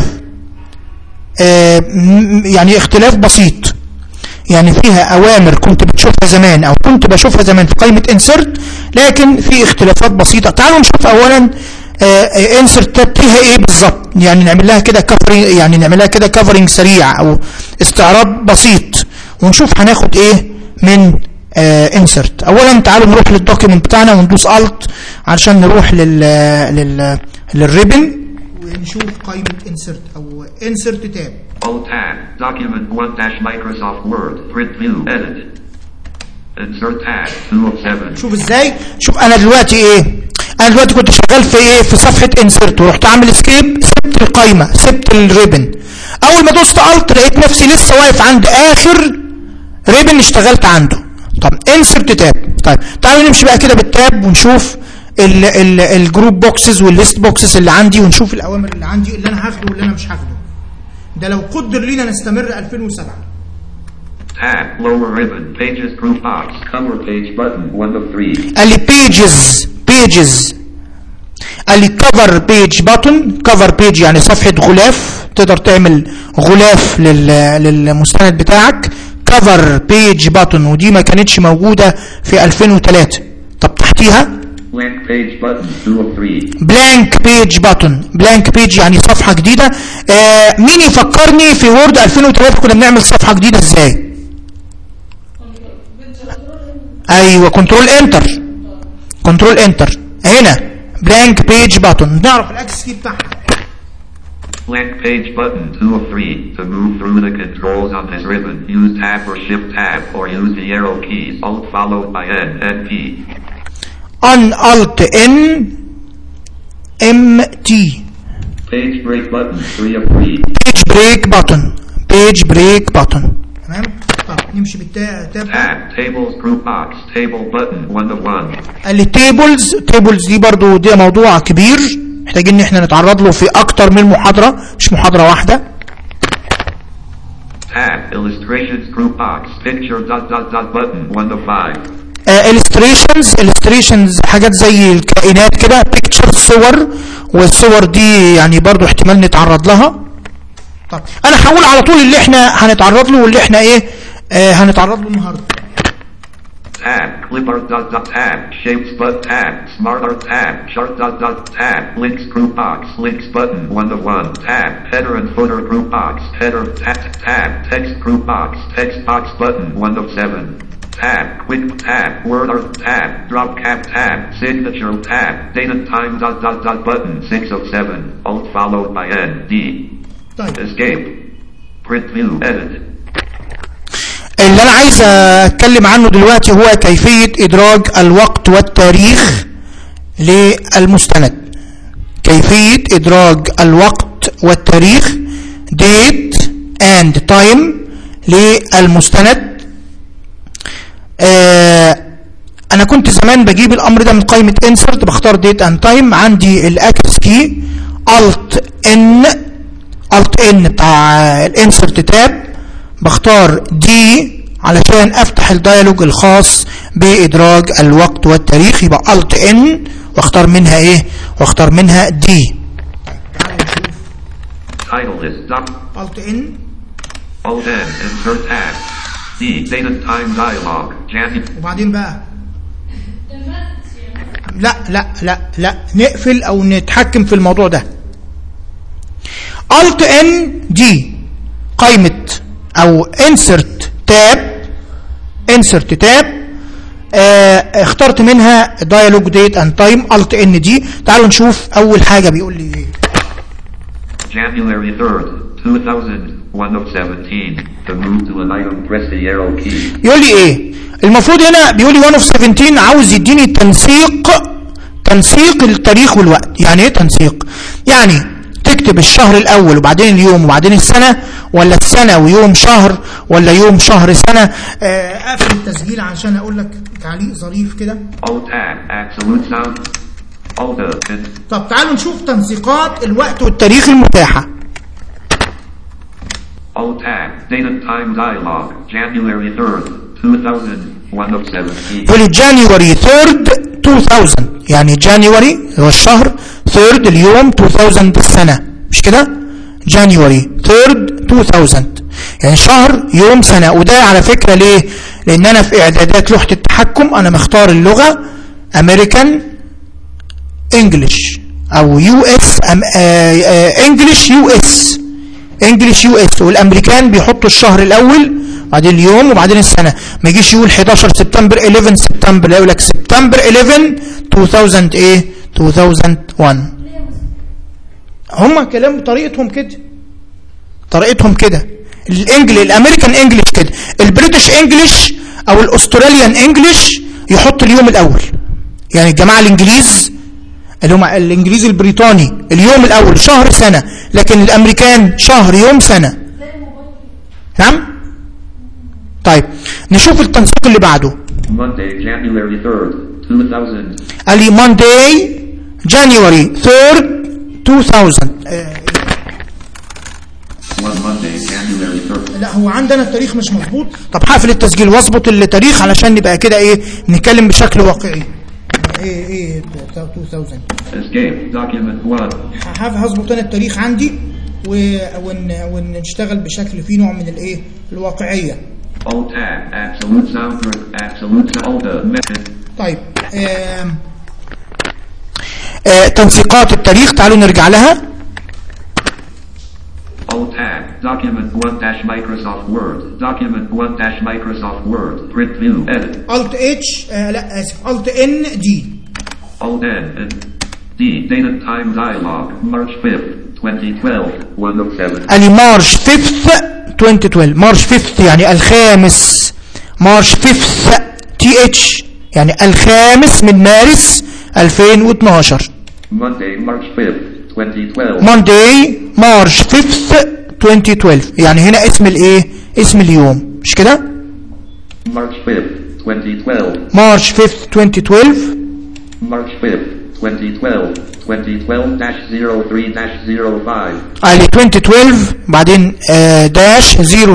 آه م- يعني اختلاف بسيط يعني فيها اوامر كنت بتشوفها زمان او كنت بشوفها زمان في قائمة insert لكن في اختلافات بسيطة تعالوا نشوف اولا انسرت تاب فيها ايه بالظبط يعني نعمل لها كده كفرنج يعني نعمل لها كده كفرنج سريع او استعراض بسيط ونشوف هناخد ايه من انسرت اولا تعالوا نروح للدوكيمنت بتاعنا وندوس الت علشان نروح لل لل للريبن ونشوف قائمة انسرت او انسرت تاب Alt tab. Document 1 dash Microsoft Word. Print view. Edit. Insert tab. 2 of 7. شوف ازاي شوف انا دلوقتي ايه انا دلوقتي كنت شغال في ايه في صفحه انسرت ورحت عامل سكيب سبت القايمه سبت الريبن اول ما دوست الت لقيت نفسي لسه واقف عند اخر ريبن اشتغلت عنده طب انسرت تاب طيب تعالوا نمشي بقى كده بالتاب ونشوف ال ال الجروب بوكسز والليست بوكسز اللي عندي ونشوف الاوامر اللي عندي اللي انا هاخده واللي انا مش هاخده ده لو قدر لينا نستمر 2007 Tab. Lower ribbon. Pages group box. Cover page button. 1 of 3. قال لي pages pages قال لي cover page button cover page يعني صفحة غلاف تقدر تعمل غلاف لل للمستند بتاعك cover page button ودي ما كانتش موجودة في 2003 طب تحتيها Blank page button. 2 of 3. blank page button blank page يعني صفحة جديدة آه مين يفكرني في وورد 2003 كنا بنعمل صفحة جديدة ازاي ايوه كنترول انتر كنترول انتر هنا بلانك بيج باتون نعرف الاكسس كي بتاعها Blank page button. 2 of 3. To move through the controls on this ribbon, use tab or shift tab or use the arrow keys. Alt followed by N and P. ان الت ان ام تي Page break button. 3 of 3. بيج بريك باتون بيج بريك باتون تمام طب نمشي بالتاب Tab. Tables group box. Table button. 1 of 1. قال لي تيبلز تيبلز دي برضو دي موضوع كبير محتاجين ان احنا نتعرض له في اكتر من محاضرة مش محاضرة واحدة Tab. Illustrations group box. Picture dot dot dot button. 1 of 5. illustrations illustrations حاجات زي الكائنات كده pictures صور والصور دي يعني برضو احتمال نتعرض لها طب انا هقول على طول اللي احنا هنتعرض له واللي احنا ايه آه هنتعرض له النهارده Tab. Clipper dot dot tab. Shapes but tab. Smarter tab. Chart dot dot tab. Links group box. Links button. 1 of 1. Tab. Header and footer group box. Header tab. Tab. Text group box. Text box button. 1 of 7. Tab. Quick tab. Word or tab. Drop cap tab. Signature tab. Date and time dot dot dot button. 6 of 7. Alt followed by N. D. طيب Escape. Print view. Edit. اللي انا عايز اتكلم عنه دلوقتي هو كيفية ادراج الوقت والتاريخ للمستند كيفية ادراج الوقت والتاريخ date and time للمستند آه انا كنت زمان بجيب الامر ده من قائمة insert بختار date and time عندي الاكس كي alt n alt n بتاع الانسرت تاب بختار دي علشان افتح الديالوج الخاص بادراج الوقت والتاريخ يبقى alt n واختار منها ايه واختار منها دي Title is doc. alt n Alt N. Insert tab. D. Date and time dialog. January. وبعدين بقى لا لا لا لا نقفل او نتحكم في الموضوع ده Alt N دي قائمة او insert tab insert tab آه اخترت منها dialog date and time Alt N دي تعالوا نشوف اول حاجة بيقول لي ايه January 3rd, 2001 of 17. To move to an item, press the arrow key. يقول لي ايه المفروض هنا بيقول لي 1 اوف 17 عاوز يديني تنسيق تنسيق التاريخ والوقت يعني ايه تنسيق يعني تكتب الشهر الاول وبعدين اليوم وبعدين السنه ولا السنه ويوم شهر ولا يوم شهر سنه آه، اقفل التسجيل عشان اقول لك تعليق ظريف كده Alt tab. Absolute sound. Alt and طب تعالوا نشوف تنسيقات الوقت والتاريخ المتاحه Alt tab. Date and time dialog. January 3rd, 2001 of 17. يقول لي جانيوري 3 2000 يعني جانيوري هو الشهر 3 اليوم 2000 السنة مش كده جانيوري 3 2000 يعني شهر يوم سنة وده على فكرة ليه لان انا في اعدادات لوحة التحكم انا مختار اللغة امريكان انجلش او يو اس انجلش يو اس انجلش يو اس والامريكان بيحطوا الشهر الاول بعدين اليوم وبعدين السنه ما يجيش يقول 11 سبتمبر 11 سبتمبر لا يقول لك سبتمبر 11 2000 ايه 2001 هم كلام طريقتهم كده طريقتهم كده الانجلي الامريكان انجلش كده البريتش انجلش او الاستراليان انجلش يحط اليوم الاول يعني الجماعه الانجليز اللي هم الانجليزي البريطاني اليوم الاول شهر سنه لكن الامريكان شهر يوم سنه نعم طيب نشوف التنسيق اللي بعده Monday, January 3rd, 2000. قال لي مانداي جانيوري 3 2000 آه، One Monday, January 3rd. لا هو عندنا التاريخ مش مظبوط طب هقفل التسجيل واظبط التاريخ علشان نبقى كده ايه نتكلم بشكل واقعي ايه ايه 2000 Escape. Document 1. ه- هظبط انا التاريخ عندي و- ون ونشتغل بشكل فيه نوع من الايه الواقعيه Alt tab. Absolute sound. group, Absolute sound. Method. طيب آم، آه تنسيقات التاريخ تعالوا نرجع لها Alt tab. Document 1 dash Microsoft Word. Document 1 dash Microsoft Word. Print view. Edit. الت اتش لا اسف الت ان دي Alt N and D. Date and time dialog. March 5th, 2012. 1 of 7. قال لي مارش 5 2012 مارش 5 يعني الخامس مارش 5 تي اتش يعني الخامس من مارس 2012 Monday, March 5th, 2012. مانداي مارش 5 2012 يعني هنا اسم الايه اسم اليوم مش كده March 5th, 2012. مارش 5 2012 March 5th, 2012. 2012 dash 03 dash 05. قال لي 2012 بعدين آه، داش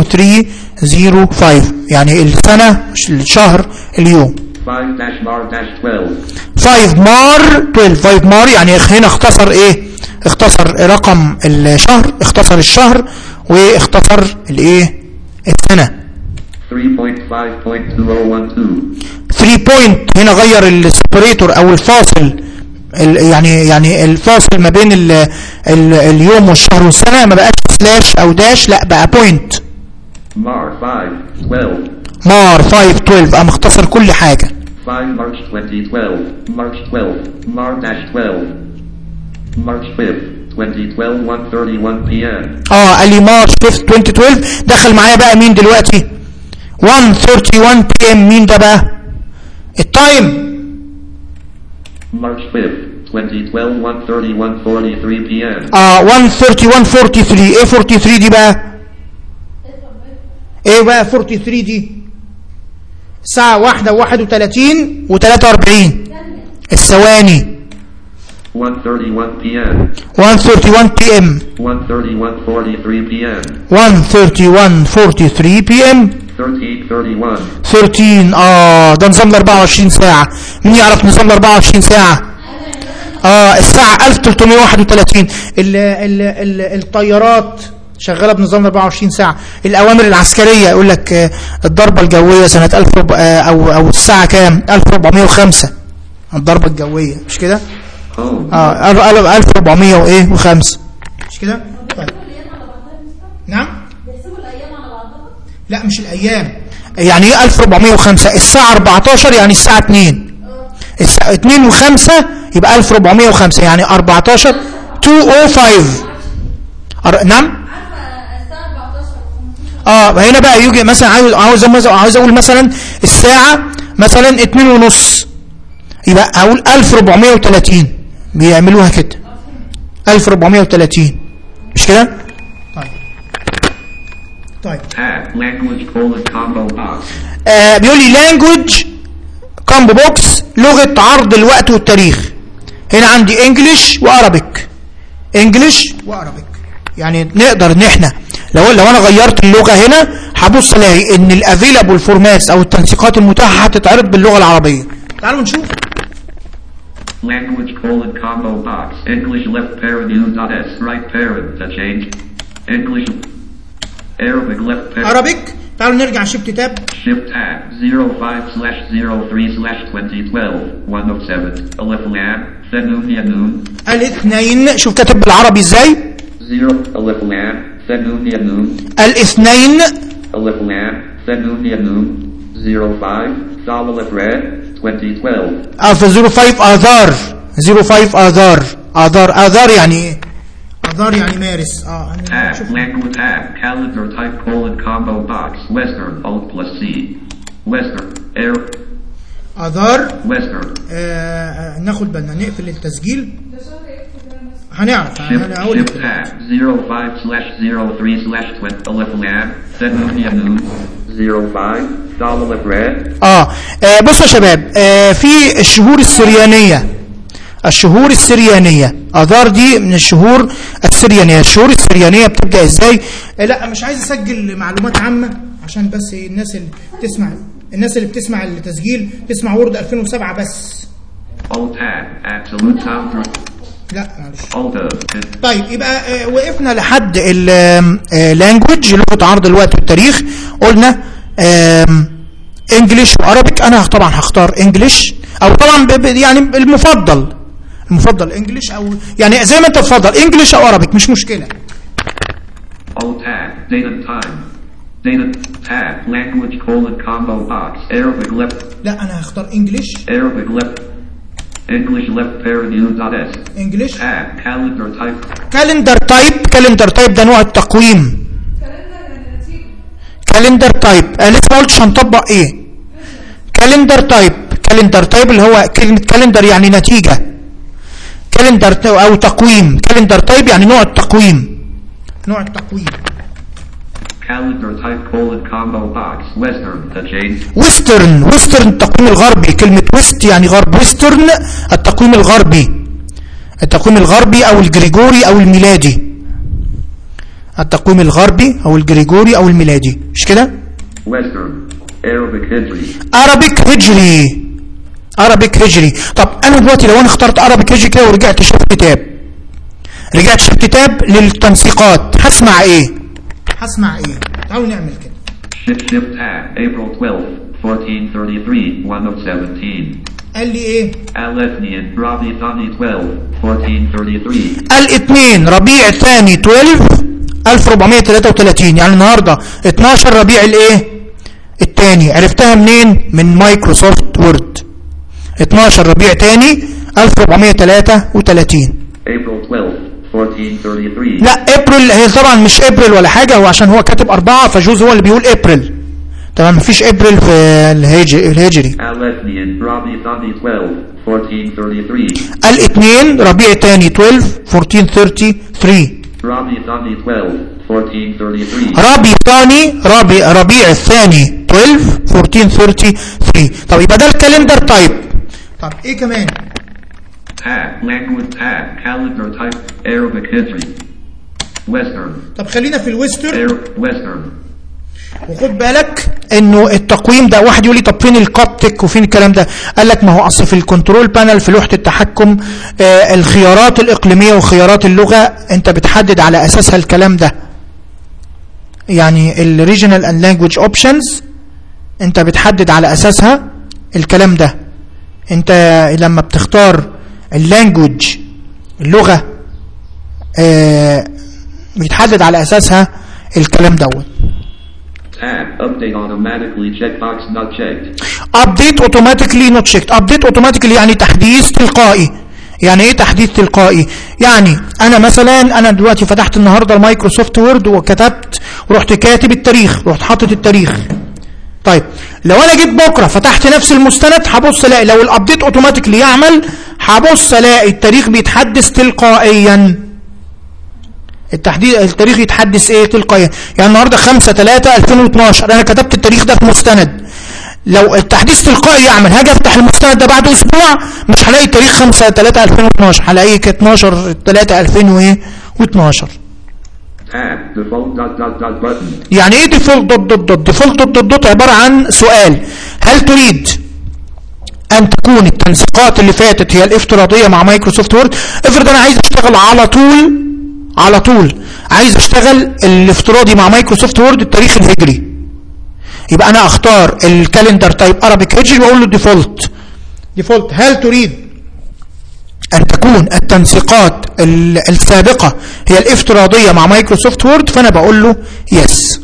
0305 يعني السنة الشهر اليوم 5 dash bar dash 12. 5 مار 12 5 مار يعني هنا اختصر ايه اختصر رقم الشهر اختصر الشهر واختصر الايه السنة 3.5.2012. 3 بوينت هنا غير السبريتور او الفاصل ال- يعني يعني الفاصل ما بين ال ال اليوم والشهر والسنة ما بقاش سلاش او داش لا بقى بوينت Mar 5, 12. مار 5 12 قام اختصر كل حاجة 5 March 2012. March 12. Mar dash 12. March 5th, 2012 1.31 p.m. اه قال لي مارش 5 2012 دخل معايا بقى مين دلوقتي 1:31 بي ام مين ده بقى التايم March 5th, 2012, 1:31:43 p.m. اه 1:31:43 ايه 43 دي بقى ايه بقى 43 دي الساعة واحدة وواحد وتلاتين و43 الثواني 1:31 p.m. 1:31 بي ام 1:31:43 p.m. 1:31:43 بي ام 13:31. 13 اه ده نظام ال 24 ساعة مين يعرف نظام ال 24 ساعة اه الساعة 1331 ال ال ال الطيارات شغالة بنظام ال 24 ساعة الأوامر العسكرية يقول لك آه، الضربة الجوية سنة 1000 رب- آه، أو أو الساعة كام 1405 الضربة الجوية مش كده Home. اه ال- ال- 1400 وايه وخمسة مش كده طيب نعم بيحسبوا الايام على بعضها لا مش الايام يعني ايه 1405 الساعه 14 يعني الساعه 2 الساعه 2 و5 يبقى 1405 يعني 14 205 أر... نعم عارفه الساعه 14 اه هنا بقى يجي مثلا عاوز عاوز مثلا عاوز اقول مثلا الساعه مثلا 2 ونص يبقى اقول 1430 بيعملوها كده 1430 مش كده طيب طيب Tab. Language colon combo box. آه بيقول لي لانجوج كامبو بوكس لغه عرض الوقت والتاريخ هنا عندي انجلش وارابيك انجلش وارابيك يعني نقدر ان احنا لو لو انا غيرت اللغه هنا هبص الاقي ان الافيلابل فورماتس او التنسيقات المتاحه هتتعرض باللغه العربيه تعالوا نشوف Language colon combo box. English left parent u dot s right parent to change. English. Arabic left parent. ارابيك تعالوا نرجع شيفت تاب Shift tab 05 slash 03 slash 2012 107 Aleph Lam Fenunia Noon الاثنين شوف كاتب بالعربي ازاي 0 Aleph Lam Fenunia Noon الاثنين Aleph Lam Fenunia Noon 05 Sol Aleph Red 2012 اه في 05 اذار 05 اذار اذار اذار يعني ايه اذار يعني مارس اه أنا Tab شوف Language tab Calendar type colon combo box Western Alt plus C Western Air اذار Western آه آه، ناخد بالنا نقفل التسجيل هنعرف Shift, انا هقول shift لك tab 05 slash 03 slash 20 Aleph Lam Fenunia Noon 05 Sol Aleph Red اه آه، بصوا يا شباب آه في الشهور السريانيه الشهور السريانيه اذار دي من الشهور السريانيه الشهور السريانيه بتبدا ازاي آه لا مش عايز اسجل معلومات عامه عشان بس الناس اللي بتسمع الناس اللي بتسمع التسجيل تسمع وورد 2007 بس Alt tab Absolute sound لا معلش Alt طيب يبقى آه، وقفنا لحد اللانجوج لغه عرض الوقت والتاريخ قلنا انجلش وعربيك انا طبعا هختار انجلش او طبعا ب- ب- يعني المفضل المفضل انجلش او يعني زي ما انت تفضل انجلش او عربيك مش مشكله Alt tab Date and time Data tab Language colon combo box Arabic left لا انا هختار انجلش Arabic left English left parent u dot s انجلش tab Calendar type كالندر تايب كالندر تايب ده نوع التقويم كالندر تايب انا لسه ما قلتش هنطبق ايه كالندر تايب كالندر تايب اللي هو كلمه كالندر يعني نتيجه كالندر ت- او تقويم كالندر تايب يعني نوع التقويم نوع التقويم Calendar type colon combo box Western to change ويسترن ويسترن التقويم الغربي كلمة ويست يعني غرب ويسترن التقويم الغربي التقويم الغربي او الجريجوري او الميلادي التقويم الغربي او الجريجوري او الميلادي مش كده Western Arabic Hijri ارابيك هجري ارابيك هجري طب انا دلوقتي لو انا اخترت ارابيك هجري كده ورجعت شفت تاب رجعت شفت تاب للتنسيقات هسمع ايه هسمع ايه تعالوا نعمل كده Shift shift tab April 12 1433 1 of 17 قال لي ايه Alethnian Rabi Thani 12 1433 الاثنين ربيع ثاني 12 1433 يعني النهارده 12 ربيع الايه الثاني عرفتها منين من مايكروسوفت وورد 12 ربيع ثاني 1433 April 12 1433 لا ابريل هي طبعا مش ابريل ولا حاجه هو عشان هو كاتب أربعة فجوز هو اللي بيقول ابريل تمام مفيش ابريل في الهجري, الهجري Alethnian, Rabi Thani 12, 1433. الاثنين ربيع تاني 12 1433 Rabi Thani 12, 1433. ربيع ثاني ربيع ربيع الثاني 12 1433 طب يبقى ده الكالندر تايب طب ايه كمان Tag, language tag, calendar type, Arabic history. Western, طب خلينا في الويسترن Arab, Western. وخد بالك انه التقويم ده واحد يقول لي طب فين الكابتك وفين الكلام ده قال لك ما هو اصل في الكنترول بانل في لوحه التحكم آه الخيارات الاقليميه وخيارات اللغه انت بتحدد على اساسها الكلام ده يعني الريجنال اند لانجويج اوبشنز انت بتحدد على اساسها الكلام ده انت لما بتختار اللانجويج اللغه آه بيتحدد على اساسها الكلام دوت Tag, update automatically, checkbox not checked. ابديت اوتوماتيكلي نوت شيكت ابديت اوتوماتيكلي يعني تحديث تلقائي يعني ايه تحديث تلقائي يعني انا مثلا انا دلوقتي فتحت النهارده المايكروسوفت وورد وكتبت ورحت كاتب التاريخ رحت حاطط التاريخ طيب لو انا جيت بكره فتحت نفس المستند هبص الاقي لو الابديت اوتوماتيكلي يعمل هبص الاقي التاريخ بيتحدث تلقائيا التحديد التاريخ يتحدث ايه تلقائيا يعني النهارده 5 3 2012 انا كتبت التاريخ ده في مستند لو التحديث تلقائي يعمل هاجي افتح المستند ده بعد اسبوع مش هلاقي تاريخ 5 3 2012 هلاقيه 12 3 2012 Tag, default dot dot dot button. يعني ايه ديفولت دوت دوت دوت ديفولت دوت دوت دوت عباره عن سؤال هل تريد ان تكون التنسيقات اللي فاتت هي الافتراضيه مع مايكروسوفت وورد افرض انا عايز اشتغل على طول على طول عايز اشتغل الافتراضي مع مايكروسوفت وورد التاريخ الهجري يبقى انا اختار الكالندر تايب ارابيك هجري واقول له ديفولت ديفولت هل تريد ان تكون التنسيقات ال- السابقه هي الافتراضيه مع مايكروسوفت وورد فانا بقول له يس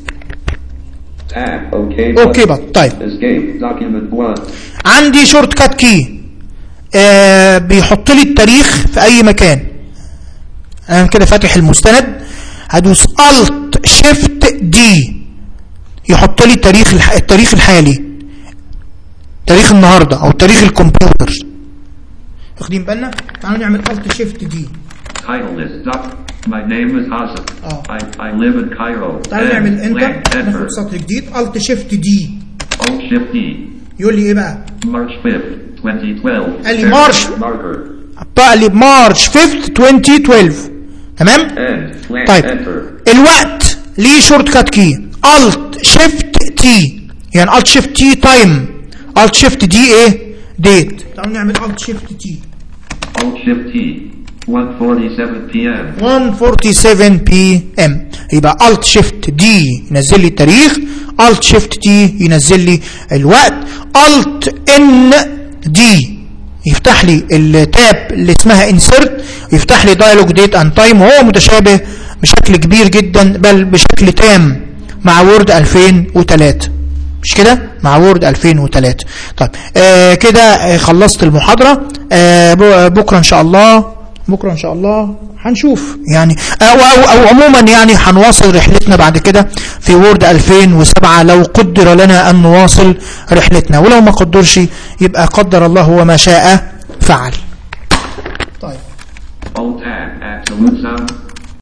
Tab, OK. اوكي button. بقى طيب Escape, document 1. عندي شورت كات كي آه بيحط لي التاريخ في اي مكان انا كده فاتح المستند هدوس الت شيفت دي يحط لي التاريخ الح... التاريخ الحالي تاريخ النهارده او تاريخ الكمبيوتر واخدين بالنا تعالوا نعمل الت شيفت دي Title is Doc. My name is Hassan. Oh. I, I live in Cairo. تعالوا And نعمل blank انتر enter. ناخد سطر جديد الت شيفت دي Alt Shift D. يقول لي ايه بقى March 5th, 2012. قال لي March. Marker. بقى لي مارش 5 2012 تمام End. Blank طيب enter. الوقت ليه شورت كات كي الت شيفت تي يعني الت شيفت تي تايم الت شيفت دي ايه ديت تعالوا نعمل الت شيفت تي Alt Shift T. 1:47 p.m. 147 بي ام يبقى الت شيفت دي ينزل لي التاريخ الت شيفت تي ينزل لي الوقت الت ان دي يفتح لي التاب اللي اسمها انسرت يفتح لي دايلوج ديت اند تايم وهو متشابه بشكل كبير جدا بل بشكل تام مع وورد 2003 مش كده مع وورد 2003 طيب آه كده آه خلصت المحاضرة آه ب- بكرة ان شاء الله بكرة ان شاء الله هنشوف يعني أو, أو, او عموما يعني هنواصل رحلتنا بعد كده في وورد 2007 لو قدر لنا ان نواصل رحلتنا ولو ما قدرش يبقى قدر الله وما شاء فعل طيب Alt Tab. Absolute sound.